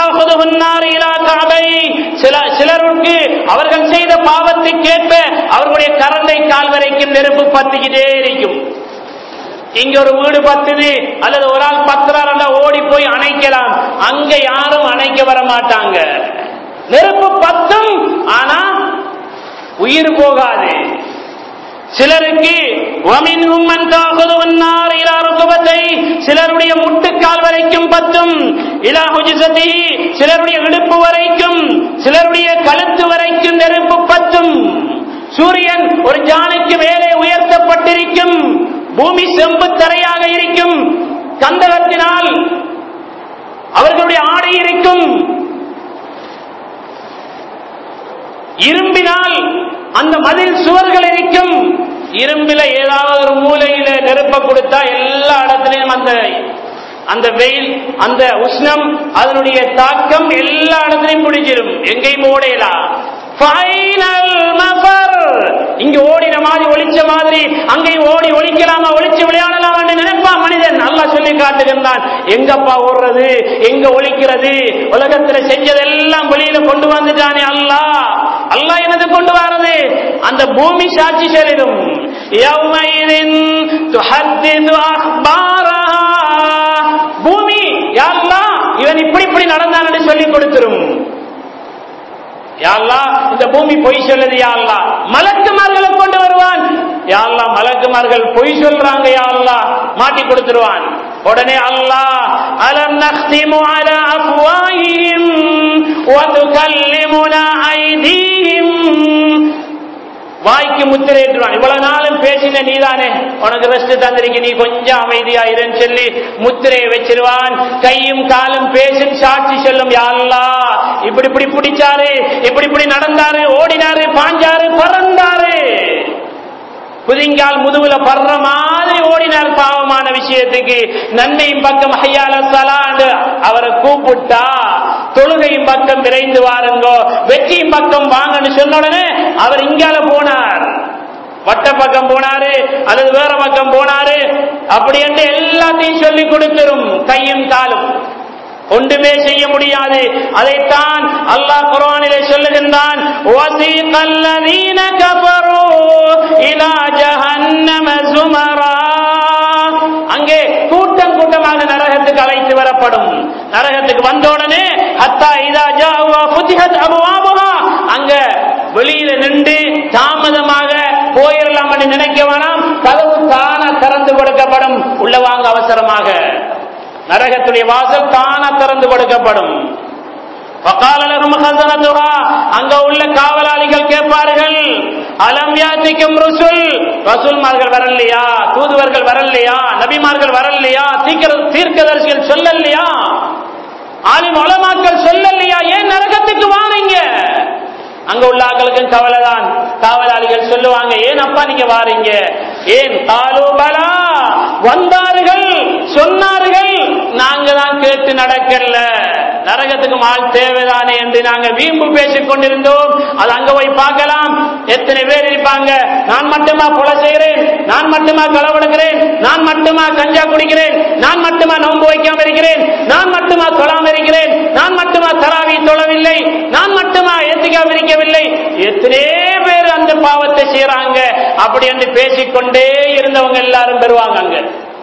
சில சிலருக்கு அவர்கள் செய்த பாவத்துக்கேற்ப அவர்களுடைய கரண்டை கால் வரைக்கும் நெருப்பு பத்திக்கிட்டே இருக்கும் இங்க ஒரு வீடு பத்துது அல்லது ஒரு ஆள் பத்துறாரு ஓடி போய் அணைக்கலாம் அங்க யாரும் அணைக்க வர மாட்டாங்க நெருப்பு பத்தும் ஆனா உயிர் போகாது சிலருக்கு சிலருடைய முட்டுக்கால் வரைக்கும் பத்தும் இலாஹுஜி சிலருடைய இடுப்பு வரைக்கும் சிலருடைய கழுத்து வரைக்கும் நெருப்பு பத்தும் சூரியன் ஒரு ஜானைக்கு மேலே உயர்த்தப்பட்டிருக்கும் பூமி செம்பு தரையாக இருக்கும் கந்தகத்தினால் அவர்களுடைய ஆடை இருக்கும் இரும்பினால் அந்த மதில் சுவர்கள் இருக்கும் இரும்பில ஏதாவது ஒரு மூலையில நெருப்ப கொடுத்தா எல்லா இடத்துலயும் அந்த அந்த வெயில் அந்த உஷ்ணம் அதனுடைய தாக்கம் எல்லா இடத்துலையும் பிடிச்சிடும் எங்கேயும் ஓடையலாம் இங்க ஓடின மாதிரி ஒளிச்ச மாதிரி அங்கேயும் ஓடி ஒழிக்கலாமா ஒளிச்சு விளையாடலாம் என்று நினைப்பான் மனிதன் நல்லா சொல்லி காட்டுகின்றான் எங்கப்பா ஓடுறது எங்க ஒழிக்கிறது உலகத்துல செஞ்சதெல்லாம் வெளியில கொண்டு வந்துட்டானே அல்லா அல்லா என்னது கொண்டு வர்றது அந்த பூமி சாட்சி செல்லும் பூமி யாரெல்லாம் இவன் இப்படி இப்படி நடந்தான் சொல்லி கொடுத்துரும் யாழ்லா இந்த பூமி பொய் சொல்லுது யாழ்லா மலக்குமார்களை கொண்டு வருவான் யாழ்லா மலக்குமார்கள் பொய் சொல்றாங்க யாழ்லா மாட்டி கொடுத்துருவான் உடனே அல்லாஹ் அலம் நக்திமு அலா அஃப்வாஹிஹிம் வ துகல்லிமுனா ஐதீஹிம் வாய்க்கு முத்திரையிட்டுவான் இவ்வளவு நாளும் பேசின நீதானே உனக்கு ரெஸ்ட் தந்திருக்க நீ கொஞ்சம் அமைதியா இருன்னு சொல்லி முத்திரையை வச்சிருவான் கையும் காலும் பேசும் சாட்சி சொல்லும் யாழ்லா இப்படி இப்படி பிடிச்சாரு இப்படி இப்படி நடந்தாரு ஓடினாரு பாஞ்சாரு பறந்தாரு குதிங்கால் முதுகுல படுற மாதிரி ஓடினார் பாவமான விஷயத்துக்கு நன்மையும் பக்கம் ஹையால சலாண்டு அவரை கூப்பிட்டா தொழுகையும் பக்கம் விரைந்து வாருங்கோ வெற்றியும் பக்கம் வாங்கன்னு சொன்ன உடனே அவர் இங்கால போனார் வட்ட பக்கம் போனாரு அல்லது வேற பக்கம் போனாரு அப்படி என்று எல்லாத்தையும் சொல்லி கொடுத்துரும் கையும் காலும் ஒன்றுமே செய்ய முடியாது அதைத்தான் அல்லாஹ் குர்ஆனிலே சொல்லுகின்றான் வஸீகல்லதீன கஃபரு இலா ஜஹன்னம சுமரா அங்கே கூட்டம் கூட்டமாக நரகத்துக்கு அழைத்து வரப்படும் நரகத்துக்கு வந்தோடனே ஹத்தா இதா ஜாவா ஃபுதிஹத் அபவாபுஹா அங்க வெளியில நின்று தாமதமாக போயிடலாம் என்று நினைக்க வேணாம் கதவு தானா திறந்து கொடுக்கப்படும் உள்ள வாங்க அவசரமாக நரகத்துடைய வாசல் தானா திறந்து கொடுக்கப்படும் وقال لهم خزنتها அங்க உள்ள காவலாளிகள் கேட்பார்கள் அலம் யாத்திக்கும் ருசுல் ரசூல்மார்கள் வரலையா தூதுவர்கள் வரலையா நபிமார்கள் வரலையா தீர்க்க தீர்க்கதரிசிகள் சொல்லலையா ஆலிம் உலமாக்கள் சொல்லலையா ஏன் நரகத்துக்கு வாரீங்க அங்க உள்ள ஆக்களுக்கும் கவலைதான் காவலாளிகள் சொல்லுவாங்க ஏன் அப்பா நீங்க வாரீங்க ஏன் காலூபலா வந்தார்கள் சொன்னார்கள் நாங்க தான் கேட்டு நடக்கல நரகத்துக்கு ஆள் தேவைதானே என்று நாங்க வீம்பு பேசிக் கொண்டிருந்தோம் அது அங்க போய் பார்க்கலாம் எத்தனை பேர் இருப்பாங்க நான் மட்டுமா கொலை செய்கிறேன் நான் மட்டுமா களவெடுக்கிறேன் நான் மட்டுமா கஞ்சா குடிக்கிறேன் நான் மட்டுமா நோன்பு வைக்காம இருக்கிறேன் நான் மட்டுமா தொழாம இருக்கிறேன் நான் மட்டுமா தராவி தொழவில்லை நான் மட்டுமா ஏத்திக்காம இருக்கவில்லை எத்தனை பேர் அந்த பாவத்தை செய்யறாங்க அப்படி என்று பேசிக்கொண்டே இருந்தவங்க எல்லாரும் பெறுவாங்க அங்க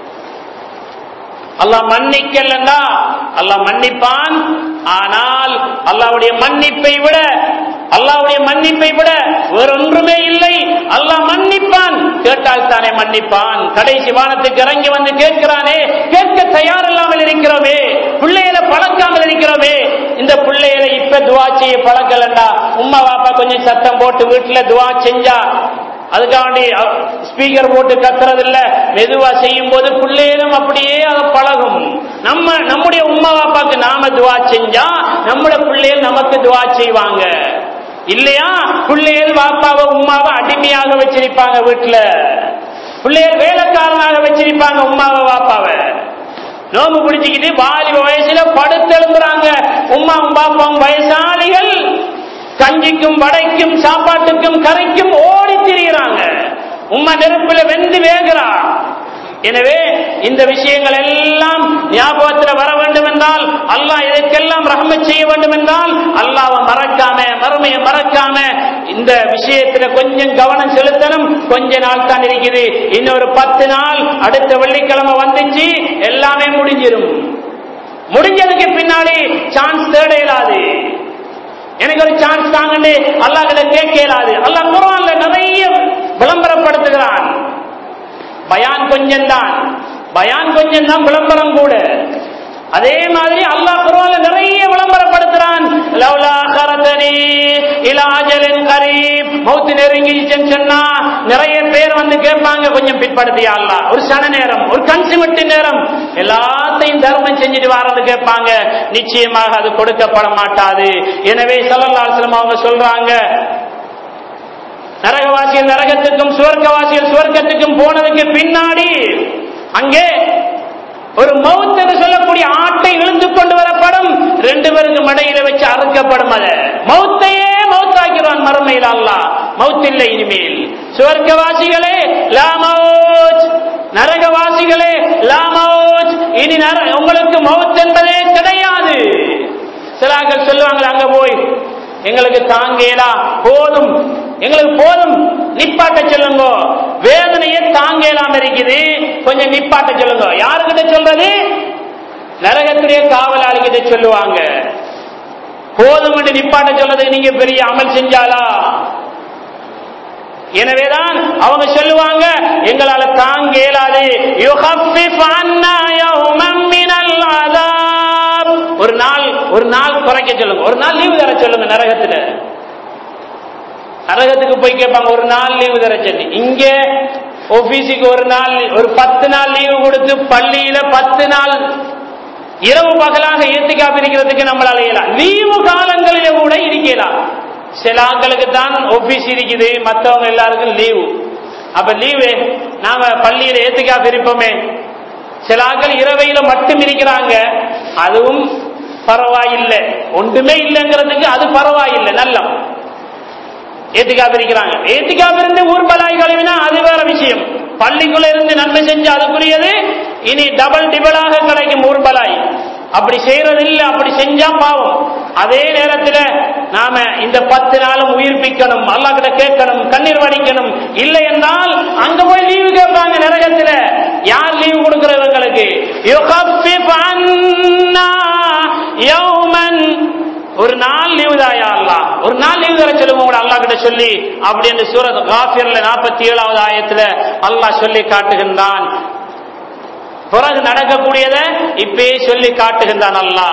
அல்லாஹ் மன்னிக்கலன்னா அல்லாஹ் மன்னிப்பான் ஆனால் அல்லாவுடைய மன்னிப்பை விட அல்லாவுடைய மன்னிப்பை விட வேறொன்றுமே இல்லை அல்லாஹ் மன்னிப்பான் கேட்டால் தானே மன்னிப்பான் கடைசி வானத்துக்கு இறங்கி வந்து கேட்கிறானே கேட்க தயாரில்லாமல் இருக்கிறோமே பிள்ளைகளை பழக்காமல் இருக்கிறோமே இந்த பிள்ளைகளை இப்ப துவா செய்ய பழக்கலண்டா உம்மா பாப்பா கொஞ்சம் சத்தம் போட்டு வீட்டுல துவா செஞ்சா அதுக்காண்டி ஸ்பீக்கர் போட்டு கத்துறது இல்ல மெதுவா செய்யும் போது பிள்ளைகளும் அப்படியே அதை பழகும் நம்ம நம்முடைய உம்மா பாப்பாக்கு நாம துவா செஞ்சா நம்முடைய பிள்ளைகள் நமக்கு துவா செய்வாங்க இல்லையா பிள்ளைகள் பாப்பாவை உமாவை அடிமையாக வச்சிருப்பாங்க வீட்டுல பிள்ளைகள் வேலைக்காரனாக வச்சிருப்பாங்க உமாவை பாப்பாவை நோம்பு பிடிச்சிக்கிட்டு வாலிப வயசுல படுத்தெழும்புறாங்க உமாவும் பாப்பாவும் வயசாளிகள் கஞ்சிக்கும் வடைக்கும் சாப்பாட்டுக்கும் கரைக்கும் ஓடி திரிகிறாங்க உம்மா நெருப்புல வெந்து வேகிறா எனவே இந்த விஷயங்கள் எல்லாம் ஞாபகத்தில் வர வேண்டும் என்றால் அல்லாஹ் இதற்கெல்லாம் ரஹ்ம செய்ய வேண்டும் என்றால் அல்லாவை மறக்காம மறுமையை மறக்காம இந்த விஷயத்துல கொஞ்சம் கவனம் செலுத்தணும் கொஞ்ச நாள் தான் இருக்குது இன்னொரு பத்து நாள் அடுத்த வெள்ளிக்கிழமை வந்துச்சு எல்லாமே முடிஞ்சிடும் முடிஞ்சதுக்கு பின்னாடி சான்ஸ் தேட இயலாது எனக்கு ஒரு சான்ஸ் தாங்கன்னு அல்லாஹ் கிட்ட கேட்க இயலாது அல்லாஹ் குரான்ல நிறைய விளம்பரப்படுத்துகிறான் பயான் கொஞ்சம் தான் பயான் கொஞ்சம் தான் விளம்பரம் கூட அதே மாதிரி அல்லாஹ் குர்ஆன்ல நிறைய விளம்பரப்படுத்துறான் லவ்லா கரதனி இலா அஜலின் கரீப் மௌத் நெருங்கிச்சுன்னு சொன்னா நிறைய பேர் வந்து கேட்பாங்க கொஞ்சம் பிற்படுத்தியா அல்லாஹ் ஒரு சன நேரம் ஒரு கன்சிமெண்ட் நேரம் எல்லாத்தையும் தர்மம் செஞ்சுட்டு வாரது கேட்பாங்க நிச்சயமாக அது கொடுக்கப்பட மாட்டாது எனவே ஸல்லல்லாஹு அலைஹி வஸல்லம் அவங்க சொல்றாங்க நரகவாசிகள் நரகத்துக்கும் சுவர்க்கவாசிகள் சுவர்க்கத்துக்கும் போனதுக்கு பின்னாடி அங்கே ஒரு மவுத் என்று சொல்லக்கூடிய ஆட்டை இழுந்து கொண்டு வரப்படும் ரெண்டு பேருக்கு மடையில வச்சு அறுக்கப்படும் அது மௌத்தையே மௌத்தாக்கிறான் மறுமையில் அல்லாஹ் மவுத் இல்லை இனிமேல் சுவர்க்கவாசிகளே லா மவுத் நரகவாசிகளே லா மவுத் இனி நர- உங்களுக்கு மவுத் என்பதே கிடையாது சிலாக்கள் சொல்லுவாங்க அங்க போய் எங்களுக்கு தாங்கேலா போதும் எங்களுக்கு போதும் நிப்பாட்ட சொல்லுங்க வேதனையை தாங்கேலாம் இருக்குது கொஞ்சம் நிப்பாட்ட சொல்லுங்க யாருக்கிட்ட சொல்றது நரகத்துடைய காவலாளி கிட்ட சொல்லுவாங்க போதும் என்று நிப்பாட்ட சொல்றதுக்கு நீங்க பெரிய அமல் செஞ்சாலா எனவேதான் அவங்க சொல்லுவாங்க எங்களால தாங்க இயலாது யுகஃபிஃப் அன்னா யௌமம் மினல் அஸாப். ஒரு நாள் ஒரு நாள் குறைக்க சொல்லுங்க ஒரு நாள் லீவு தர சொல்லுங்க நரகத்துல நரகத்துக்கு போய் கேட்பாங்க ஒரு நாள் லீவு தர சொல்லி இங்க ஆபீஸுக்கு ஒரு நாள் ஒரு பத்து நாள் லீவு கொடுத்து பள்ளியில பத்து நாள் இரவு பகலாக ஏத்திக்காம இருக்கிறதுக்கு நம்மளால இயலாம் லீவு காலங்களில கூட இருக்கலாம் சில ஆட்களுக்கு தான் ஆபீஸ் இருக்குது மற்றவங்க எல்லாருக்கும் லீவு அப்ப லீவு நாம பள்ளியில ஏத்திக்காம இருப்போமே சில ஆட்கள் இரவையில மட்டும் இருக்கிறாங்க அதுவும் பரவாயில்லை ஒன்றுமே இல்லைங்கிறதுக்கு அது பரவாயில்லை நல்லம் ஏத்திக்காம இருக்கிறாங்க ஏத்திக்காம இருந்து ஊர் பலாய் கழுவினா அது வேற விஷயம் பள்ளிக்குள்ள இருந்து நன்மை செஞ்சு அதுக்குரியது இனி டபுள் டிபலாக கிடைக்கும் ஊர் பலாய் அப்படி செய்யறது இல்ல அப்படி செஞ்சா பாவம் அதே நேரத்துல நாம இந்த பத்து நாளும் உயிர்ப்பிக்கணும் அல்லாஹ் கிட்ட கேட்கணும் கண்ணீர் வடிக்கணும் இல்லை என்றால் அங்க போய் லீவு கேட்பாங்க நரகத்துல யார் லீவு கொடுக்கிறவங்களுக்கு யுகஃபிஃப் அன்னா யௌமன் ஒரு நாள் லீவு தாயா அல்லாஹ் ஒரு நாள் லீவு தர சொல்லுங்க உங்களை அல்லாஹ் கிட்ட சொல்லி அப்படி என்று சூரத் காஃபிர்ல நாற்பத்தி ஏழாவது ஆயத்துல அல்லாஹ் சொல்லி காட்டுகின்றான் பிறகு நடக்கக்கூடியத இப்பயே சொல்லி காட்டுகின்றான் அல்லாஹ்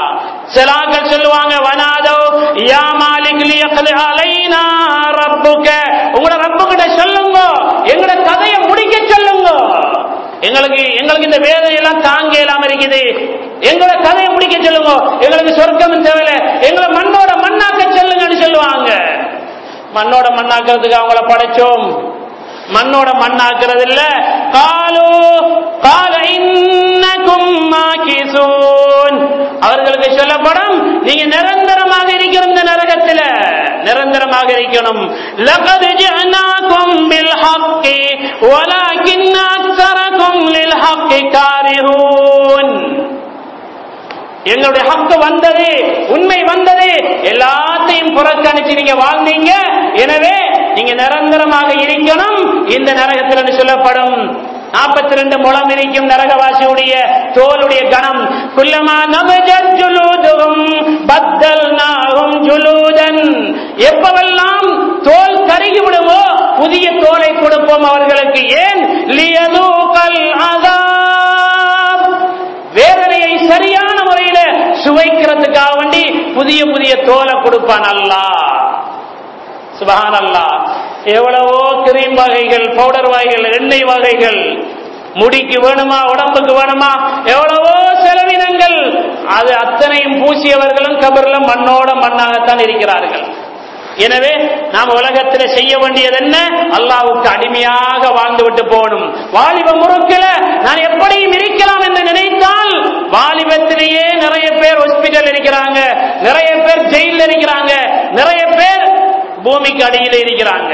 சிலாக்கள் சொல்லுவாங்க வனாதோ யா மாலிக் லியக்லி அலைனா ரப்புக உங்களோட ரப்பு கிட்ட சொல்லுங்க எங்களோட கதையை முடிக்க சொல்லுங்க எங்களுக்கு எங்களுக்கு இந்த வேதனை எல்லாம் தாங்க இல்லாம இருக்குது எங்களோட கதையை முடிக்க சொல்லுங்க எங்களுக்கு சொர்க்கம் தேவையில்ல எங்களை மண்ணோட மண்ணாக்க சொல்லுங்கன்னு சொல்லுவாங்க மண்ணோட மண்ணாக்குறதுக்கு அவங்கள படைச்சோம் மண்ணோட மண்ணாக்குறது இல்ல காலு கால இன்னக்கும் மாகிசூன் அவர்களுக்கு சொல்லப்படும் நீங்க நிரந்தரமாக இருக்கிற இந்த நரகத்தில் நிரந்தரமாக இருக்கணும் லகத் ஜஅனாகும் பில் ஹக்கி வலாகின் அக்ஸரகும் லில் ஹக்கி காரிஹூன் எங்களுடைய ஹக்கு வந்தது உண்மை வந்தது எல்லாத்தையும் புறக்கணிச்சு நீங்க வாழ்ந்தீங்க எனவே நீங்க நிரந்தரமாக இருக்கணும் இந்த நரகத்தில் என்று சொல்லப்படும் நாற்பத்தி ரெண்டு முளம் இருக்கும் நரகவாசியுடைய தோலுடைய கணம் குல்லமா நபஜத் ஜுலூதுஹும் பத்தல்நாஹும் ஜுலூதன் எப்பவெல்லாம் தோல் கருகி விடுமோ புதிய தோலை கொடுப்போம் அவர்களுக்கு ஏன் லியதூகல் அதாப் வேதனையை சரியான முறையில சுவைக்கிறதுக்காக வேண்டி புதிய புதிய தோலை கொடுப்பான் அல்லாஹ் சுபஹான் அல்லாஹ் எவ்வளவோ கிரீம் வகைகள் பவுடர் வகைகள் எண்ணெய் வகைகள் முடிக்கு வேணுமா உடம்புக்கு வேணுமா எவ்வளவோ செலவினங்கள் அது அத்தனையும் பூசியவர்களும் கபர்ல மண்ணோட மண்ணாகத்தான் இருக்கிறார்கள் எனவே நாம் உலகத்தில் செய்ய வேண்டியது என்ன அல்லாவுக்கு அடிமையாக வாழ்ந்து விட்டு போகணும் வாலிப முறுக்கில நான் எப்படியும் இருக்கலாம் என்று நினைத்தால் வாலிபத்திலேயே நிறைய பேர் ஹாஸ்பிட்டல் இருக்கிறாங்க நிறைய பேர் ஜெயில இருக்கிறாங்க நிறைய பேர் பூமிக்கு அடியில் இருக்கிறாங்க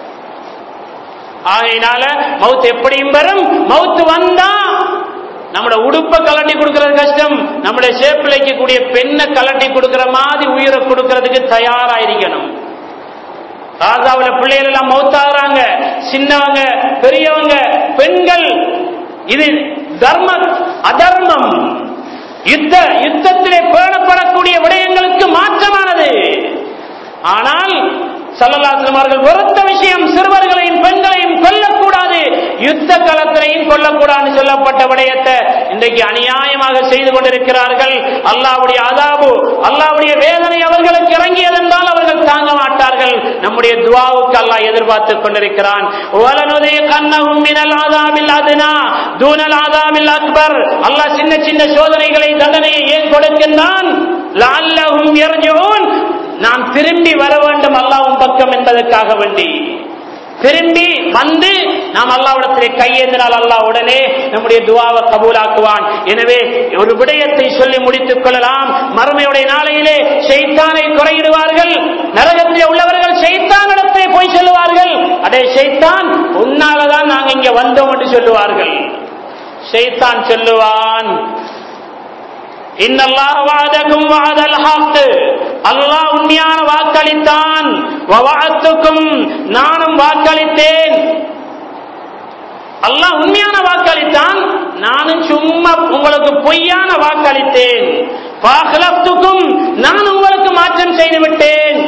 ஆகையினால மவுத் எப்படியும் வரும் மவுத் வந்தா நம்மளோட உடுப்பை கலட்டி கொடுக்கறது கஷ்டம் நம்முடைய சேப்பில் வைக்கக்கூடிய பெண்ணை கலட்டி கொடுக்கிற மாதிரி உயிரை கொடுக்கறதுக்கு தயாராயிருக்கணும் ராஜாவுல பிள்ளைகள் எல்லாம் மௌத்தாகிறாங்க சின்னவங்க பெரியவங்க பெண்கள் இது தர்ம அதர்மம் யுத்த யுத்தத்திலே பேணப்படக்கூடிய விடயங்களுக்கு மாற்றமானது ஆனால் சல்லல்லாஸ்லம் அவர்கள் வெறுத்த விஷயம் சிறுவர்களையும் பெண்களையும் கொல்லக்கூடாது யுத்த களத்திலையும் கொல்லக்கூடாதுன்னு சொல்லப்பட்ட விடயத்தை இன்றைக்கு அநியாயமாக செய்து கொண்டிருக்கிறார்கள் அல்லாவுடைய அதாபு அல்லாவுடைய வேதனை அவர்களுக்கு இறங்கியதென்றால் அவர்கள் தாங்க மாட்டார்கள் நம்முடைய துவாவுக்கு அல்லாஹ் எதிர்பார்த்து கொண்டிருக்கிறான் வலனுதே கண்ணகும் மினல் ஆதாமில் அதுனா தூனல் ஆதாமில் அக்பர் அல்லாஹ் சின்ன சின்ன சோதனைகளை தண்டனையை ஏன் கொடுக்கின்றான் லஅல்லஹும் யர்ஜூன் நாம் திரும்பி வர வேண்டும் அல்லாஹ்வின் பக்கம் என்பதற்காக வேண்டி திரும்பி வந்து நாம் அல்லாவிடத்திலே கையேந்தினால் அல்லாஹ் உடனே நம்முடைய துவாவை கபூலாக்குவான் எனவே ஒரு விடயத்தை சொல்லி முடித்துக் கொள்ளலாம் மறுமையுடைய நாளையிலே ஷைத்தானை குறையிடுவார்கள் நரகத்திலே உள்ளவர்கள் ஷைத்தானிடத்திலே போய் சொல்லுவார்கள் அடே ஷைத்தான் உன்னாலதான் நாங்க இங்க வந்தோம் என்று சொல்லுவார்கள் ஷைத்தான் சொல்லுவான் இன்னல்லாஹ் வஅதகும் வஅதல் ஹக் அல்லாஹ் உண்மையான வாக்களித்தான் வவஅத்துக்கும் நானும் வாக்களித்தேன் அல்லாஹ் உண்மையான வாக்களித்தான் நானும் சும்மா உங்களுக்கு பொய்யான வாக்களித்தேன் பாகலத்துக்கும் நான் உங்களுக்கு மாற்றம் செய்து விட்டேன்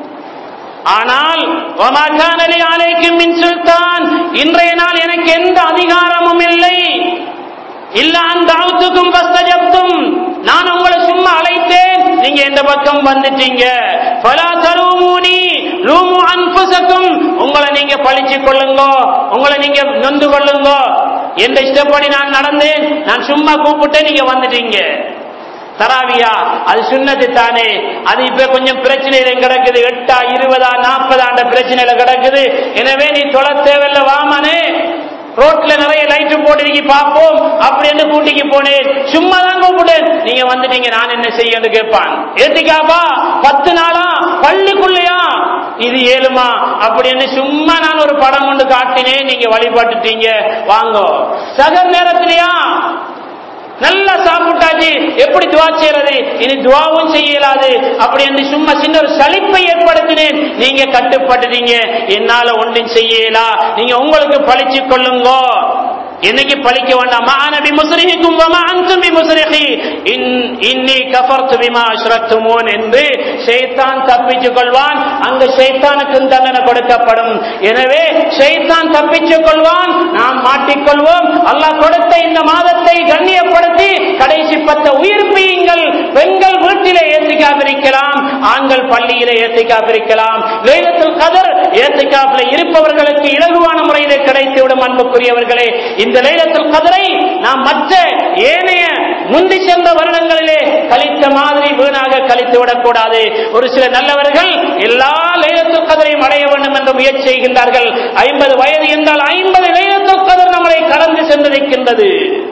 ஆனால் ஒமாக்கானலி ஆலைக்கும் மின் சுல்தான் இன்றைய நாள் எனக்கு எந்த அதிகாரமும் இல்லை இல்ல அந்த அவுத்துக்கும் பஸ்தஜப்தும் நான் உங்களை சும்மா அழைத்தேன் நீங்க எந்த பக்கம் வந்துட்டீங்க பலா தருமூனி லூமு அன்புசக்கும் உங்களை நீங்க பழிச்சு கொள்ளுங்க உங்களை நீங்க நொந்து கொள்ளுங்க எந்த இஷ்டப்படி நான் நடந்தேன் நான் சும்மா கூப்பிட்டேன் நீங்க வந்துட்டீங்க தராவியா அது சுண்ணது தானே அது இப்ப கொஞ்சம் பிரச்சனையில கிடக்குது எட்டா இருபதா நாற்பதாண்ட பிரச்சனையில கிடக்குது எனவே நீ தொலை தேவையில்ல வாமனே ரோட்ல நிறைய லைட் போட்டிருக்கி பார்ப்போம் அப்படின்னு கூட்டிக்கு போனேன் சும்மா தான் கூப்பிட்டேன் நீங்க வந்துட்டீங்க நான் என்ன செய்யன்னு கேட்பான் ஏத்திக்காப்பா பத்து நாளா பள்ளிக்குள்ளையா இது ஏழுமா அப்படின்னு சும்மா நான் ஒரு படம் கொண்டு காட்டினேன் நீங்க வழிபட்டுட்டீங்க வாங்கோ சகர் நேரத்திலையா நல்லா சாப்பிட்டாச்சு எப்படி துவா செய்யறது இனி துவாவும் செய்யலாது அப்படி என்று சும்மா சின்ன ஒரு சலிப்பை ஏற்படுத்தினேன் நீங்க கட்டுப்பட்டுட்டீங்க என்னால ஒன்றும் செய்யலா நீங்க உங்களுக்கு பழிச்சு கொள்ளுங்க என்னைக்கு பழிக்க வேண்டாம் மாநபி முஸ்ரிஹிக்கும் வமா அன்தும் பிமுஸ்ரிஹி இன் இன்னி கஃபர்து பிமா அஷ்ரக்துமூன் என்று ஷைத்தான் தப்பித்துக் கொள்வான் அங்கு ஷைத்தானுக்கும் தண்டனை கொடுக்கப்படும் எனவே ஷைத்தான் தப்பித்துக் கொள்வான் நாம் மாட்டிக்கொள்வோம் அல்லாஹ் கொடுத்த இந்த மாதத்தை கண்ணியப்படுத்தி கடைசி பத்த உயிர் பீயுங்கள் பெண்கள் வீட்டிலே ஏத்திக்காப் இருக்கலாம் ஆண்கள் பள்ளியிலே ஏத்திக்காப் இருக்கலாம் லைலத்துல் கதர் ஏத்திக்காப்பில் இருப்பவர்களுக்கு இலகுவான முறையிலே கிடைத்துவிடும் அன்புக்குரியவர்களே இந்த லைலத்துல் கதரை நாம் மற்ற ஏனைய முந்தி சென்ற வருடங்களிலே கழித்த மாதிரி வீணாக கழித்து விடக்கூடாது ஒரு சில நல்லவர்கள் எல்லா லைலத்துல் கதரையும் அடைய வேண்டும் என்று முயற்சி செய்கின்றார்கள் ஐம்பது வயது என்றால் ஐம்பது லைலத்துல் கதர் நம்மளை கடந்து சென்றிருக்கின்றது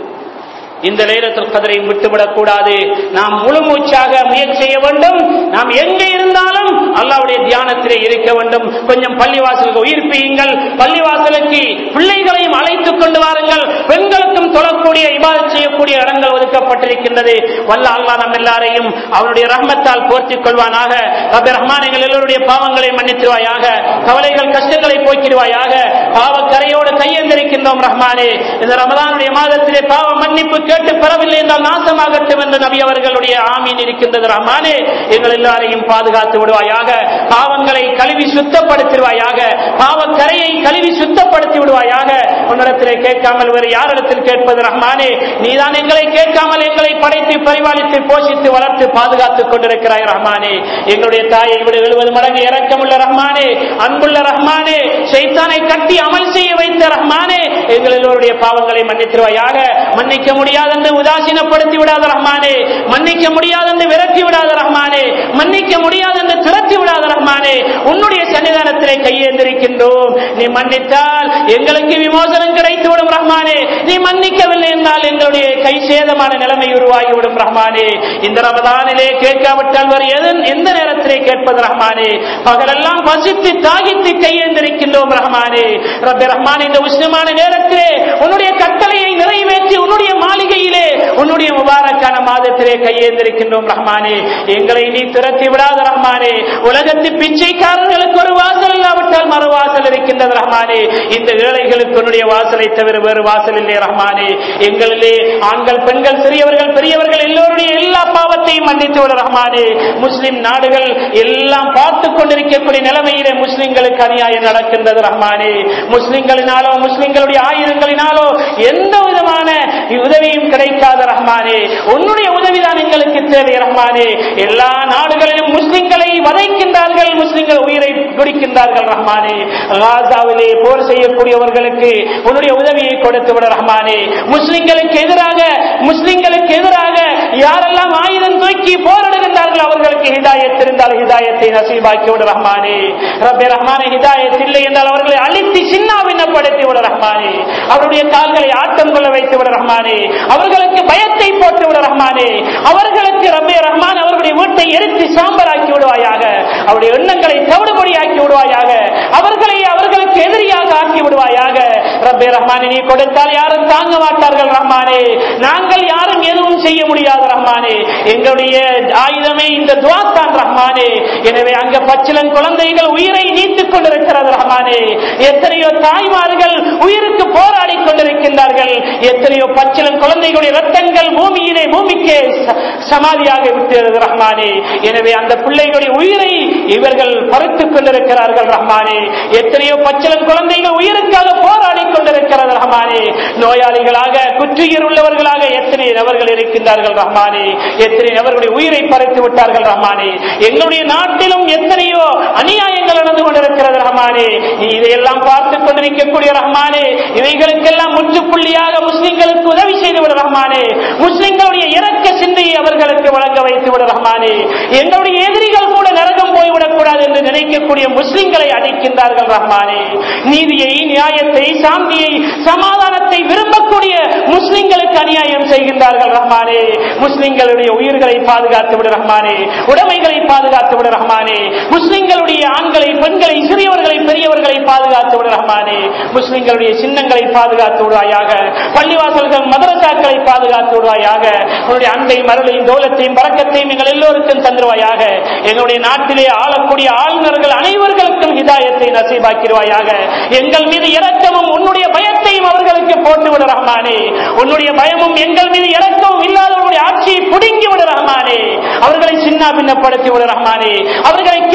இந்த லைலத்துல் கதரையும் விட்டுவிடக் கூடாது நாம் முழு மூச்சாக முயற்சி செய்ய வேண்டும் நாம் எங்கே இருந்தாலும் அல்லாவுடைய தியானத்திலே இருக்க வேண்டும் கொஞ்சம் பள்ளிவாசலுக்கு உயிர்ப்பியுங்கள் பள்ளிவாசலுக்கு பிள்ளைகளையும் அழைத்துக் கொண்டு வாருங்கள் பெண்களுக்கும் தொழக்கூடிய இபாதத் செய்யக்கூடிய இடங்கள் ஒதுக்கப்பட்டிருக்கின்றது வல்ல அல்லா நம் எல்லாரையும் அவருடைய ரஹ்மத்தால் போர்த்திக் கொள்வானாக ரபி ரஹ்மான் எங்கள் எல்லோருடைய பாவங்களை மன்னித்துவாயாக கவலைகள் கஷ்டங்களை போக்கிடுவாயாக பாவக்கரையோடு கையெழுந்திருக்கின்றோம் ரஹ்மானே இந்த ரமதானுடைய மாதத்திலே பாவ மன்னிப்பு கேட்டு பெறவில்லை என்றால் நாசமாகட்டும் என்று நபி அவர்களுடைய ஆமீன் இருக்கின்றது ரஹ்மானே எங்கள் எல்லாரையும் பாதுகாத்து விடுவாயாக பாவங்களை கழுவி சுத்தப்படுத்திடுவாயாக பாவக்கரையை கழுவி சுத்தப்படுத்தி விடுவாயாக உன்னிடத்திலே கேட்காமல் வேறு யாரிடத்தில் கேட்பது ரஹ்மானே நீதான் எங்களை கேட்காமல் எங்களை படைத்து பரிபாலித்து போஷித்து வளர்த்து பாதுகாத்துக் கொண்டிருக்கிறாய் ரஹ்மானே எங்களுடைய தாயை விட எழுபது மடங்கு இறக்கமுள்ள ரஹ்மானே அன்புள்ள ரஹ்மானே சைத்தானை கட்டி அமல் செய்ய வைத்த ரஹ்மானே எங்கள் எல்லோருடைய பாவங்களை மன்னித்திருவாயாக மன்னிக்க முடியாது என்று உதாசீனப்படுத்தி விடாத ரஹ்மானே மன்னிக்க முடியாது என்று விரட்டி விடாத ரஹ்மானே மன்னிக்க முடியாது என்று திரட்டி விடாத ரஹ்மானே உன்னுடைய சன்னிதானத்திலே கையேந்திருக்கின்றோம் நீ மன்னித்தால் எங்களுக்கு விமோசனம் கிடைத்துவிடும் ரஹ்மானே நீ மன்னிக்கவில்லை என்றால் எங்களுடைய கை சேதமான நிலைமை உருவாகிவிடும் ரஹ்மானே இந்த ரமதானிலே கேட்காவிட்டால் வேறு எது எந்த நேரத்திலே கேட்பது ரஹ்மானே பகலெல்லாம் பசித்து தாகித்து கையேந்திருக்கின்றோம் ரஹ்மானே ரப்பி ரஹ்மான் இந்த உஷ்ணமான நேரத்திலே உன்னுடைய கட்டளையை நிறைவேற்றி உன்னுடைய மாளிகையிலே உன்னுடைய முபாரக்கான மாதத்திலே கையேந்திருக்கின்றோம் ரஹ்மானே எங்களை நீ திரட்டி விடாத ரஹ்மானே உலகத்து பிச்சைக்காரர்களுக்கு ஒரு வாசல் இல்லாவிட்டால் மறு வாசல் இருக்கின்றது ரஹ்மானே இந்த ஏழைகளுக்கு உன்னுடைய வாசலை தவிர வேறு வாசல் இல்லை ரஹ்மானே எங்களிலே ஆண்கள் பெண்கள் சிறியவர்கள் பெரியவர்கள் எல்லோருடைய எல்லா பாவத்தையும் மன்னித்து விட ரஹ்மானே முஸ்லிம் நாடுகள் எல்லாம் பார்த்து கொண்டிருக்கக்கூடிய நிலைமையிலே முஸ்லிம்களுக்கு அநியாயம் நடக்கின்றது ரஹ்மானே முஸ்லிம்களினாலோ முஸ்லிம்களுடைய ஆயுதங்களினாலோ எந்த விதமான உதவியும் கிடைக்காத ரஹ்மானே உன்னுடைய உதவிதான் எங்களுக்கு தேவை ரஹ்மானே எல்லா நாடுகளிலும் முஸ்லிம்களை வதைக்கின்றார்கள் முஸ்லிம்கள் உயிரை குடிக்கின்றார்கள் ரஹ்மானே காசாவிலே போர் செய்யக்கூடியவர்களுக்கு உன்னுடைய உதவியை கொடுத்து விட ரஹ்மானே முஸ்லிம்களுக்கு எதிராக முஸ்லிம்களுக்கு எதிராக யாரெல்லாம் ஆயுதம் தூக்கி போரிடுகின்றார்கள் அவர்களுக்கு ஹிதாயத் இருந்தால் ஹிதாயத்தை நசீபாக்கி விட ரஹ்மானே ரப்பே ரஹ்மானே ஹிதாயத் இல்லை என்றால் அவர்களை அழித்து சின்னாவினப்படுத்தி விட ரஹ்மானே அவருடைய கால்களை ஆட்டம் கொள்ள வைத்து விட ரஹ்மானே அவர்களுக்கு பயத்தை போட்டு விட ரஹ்மானே அவர்களுக்கு ரப்பே ரஹ்மான் அவர்களுடைய வீட்டை எரித்து சாம்பலாக்கி விடுவாயாக அவருடைய எண்ணங்களை தவிடுபடியாக்கி விடுவாயாக அவர்களை அவர்களுக்கு எதிரியாக ஆக்கி விடுவாயாக ரப்பே ரஹ்மானே நீ கொடுத்தால் யாரும் தாங்க மாட்டார்கள் ரஹ்மானே நாங்கள் யாரும் எதுவும் செய்ய முடியாது ரஹ்மானே எங்களுடைய ஆயுதமே இந்த துவாத்தான் ரஹ்மானே எனவே அங்க பச்சிலன் குழந்தைகள் உயிரை நீத்துக் கொண்டிருக்கிறது ரஹ்மானே எத்தனையோ தாய்மார்கள் உயிருக்கு போராடி கொண்டிருக்கின்றார்கள் எத்தனையோ பச்சிலன் குழந்தைகளுடைய ரத்தங்கள் பூமியிலே பூமிக்கே ச- சமாதியாக விட்டது ரஹ்மானே எனவே அந்த பிள்ளைகளுடைய உயிரை இவர்கள் பறித்துக் கொண்டிருக்கிறார்கள் ரஹ்மானே எத்தனையோ பச்சிலன் குழந்தைகள் உயிருக்காக போராடி கொண்டிருக்கிறது ரஹ்மானே நோயாளிகளாக குற்றுயிர் உள்ளவர்களாக எத்தனை நபர்கள் இருக்கின்றார்கள் ரஹ்மானே எத்தனை நபர்களுடைய உயிரை பறித்து விட்டார்கள் ரஹ்மானே எங்களுடைய நாட்டிலும் எத்தனையோ அநியாயங்கள் நடந்து கொண்டிருக்கிறது ரஹ்மானே நீ இதையெல்லாம் பார்த்துக் கொண்டிருக்கக்கூடிய ரஹ்மானே இவைகளுக்கெல்லாம் முற்றுப்புள்ளியாக முஸ்லிம்களுக்கு உதவி செய்து விட ரஹ்மானே முஸ்லிம்களுடைய இரக்க சிந்தையை அவர்களுக்கு வழங்க வைத்து விட ரஹ்மானே எங்களுடைய எதிரிகள் கூட நரகம் போய்விடக் கூடாது என்று நினைக்கக்கூடிய முஸ்லிம்களை அடிக்கின்றார்கள் ரஹ்மானே நீதியை நியாயத்தை சாந்தியை சமாதானத்தை விரும்பக்கூடிய முஸ்லிம்களுக்கு அநியாயம் செய்கின்றார்கள் ரஹ்மானே முஸ்லிம்களுடைய உயிர்களை பாதுகாத்து விட ரஹ்மானே உடைமைகளை பாதுகாத்து விட ரஹ்மானே முஸ்லிம்களுடைய ஆண்களை பெண்களை சிறியவர்களை பெரியவர்களை பாதுகாத்து விட ரஹ்மானே முஸ்லிம்களுடைய சின்னங்களை பாதுகாத்து விடுவாயாக பள்ளிவாசல்கள் மதரசாக்களை பாதுகாத்து விடுவாயாக உன்னுடைய அன்பை மருளையும் தோலத்தையும் பறக்கத்தையும் எங்கள் எல்லோருக்கும் தந்துருவாயாக எங்களுடைய நாட்டிலே ஆளக்கூடிய ஆளுநர்கள் அனைவர்களுக்கும் ஹிதாயத்தை நசீபாக்கிடுவாயாக எங்கள் மீது இரக்கமும் உன்னுடைய பயத்தையும் அவர்களுக்கு போட்டு விட ரஹ்மானே உன்னுடைய பயமும் எங்கள் மீது இரக்கமும் இல்லாதவர்களுடைய ஆட்சியை புடுங்கி விட ரஹ்மானே அவர்களை சின்ன பின்னப்படுத்தி விட ரஹ்மானே அவர்களை கேவலப்படுத்தி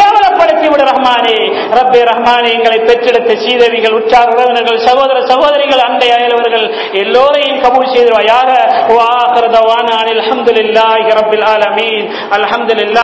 கபூல்படுத்தி விடு ரஹ்மானே ரப்பே ரஹ்மானே எங்களை பெற்றெடுத்த சீதவிகள் உற்றார் உறவினர்கள் சகோதர சகோதரிகள் அண்டை அயலவர்கள் எல்லோரையும் கபூல் செய்திருவாயாக வாஹிர தவானா அனில் அல்ஹம்துலில்லாஹி ரப்பில் ஆலமீன் அல்ஹம்துலில்லாஹ்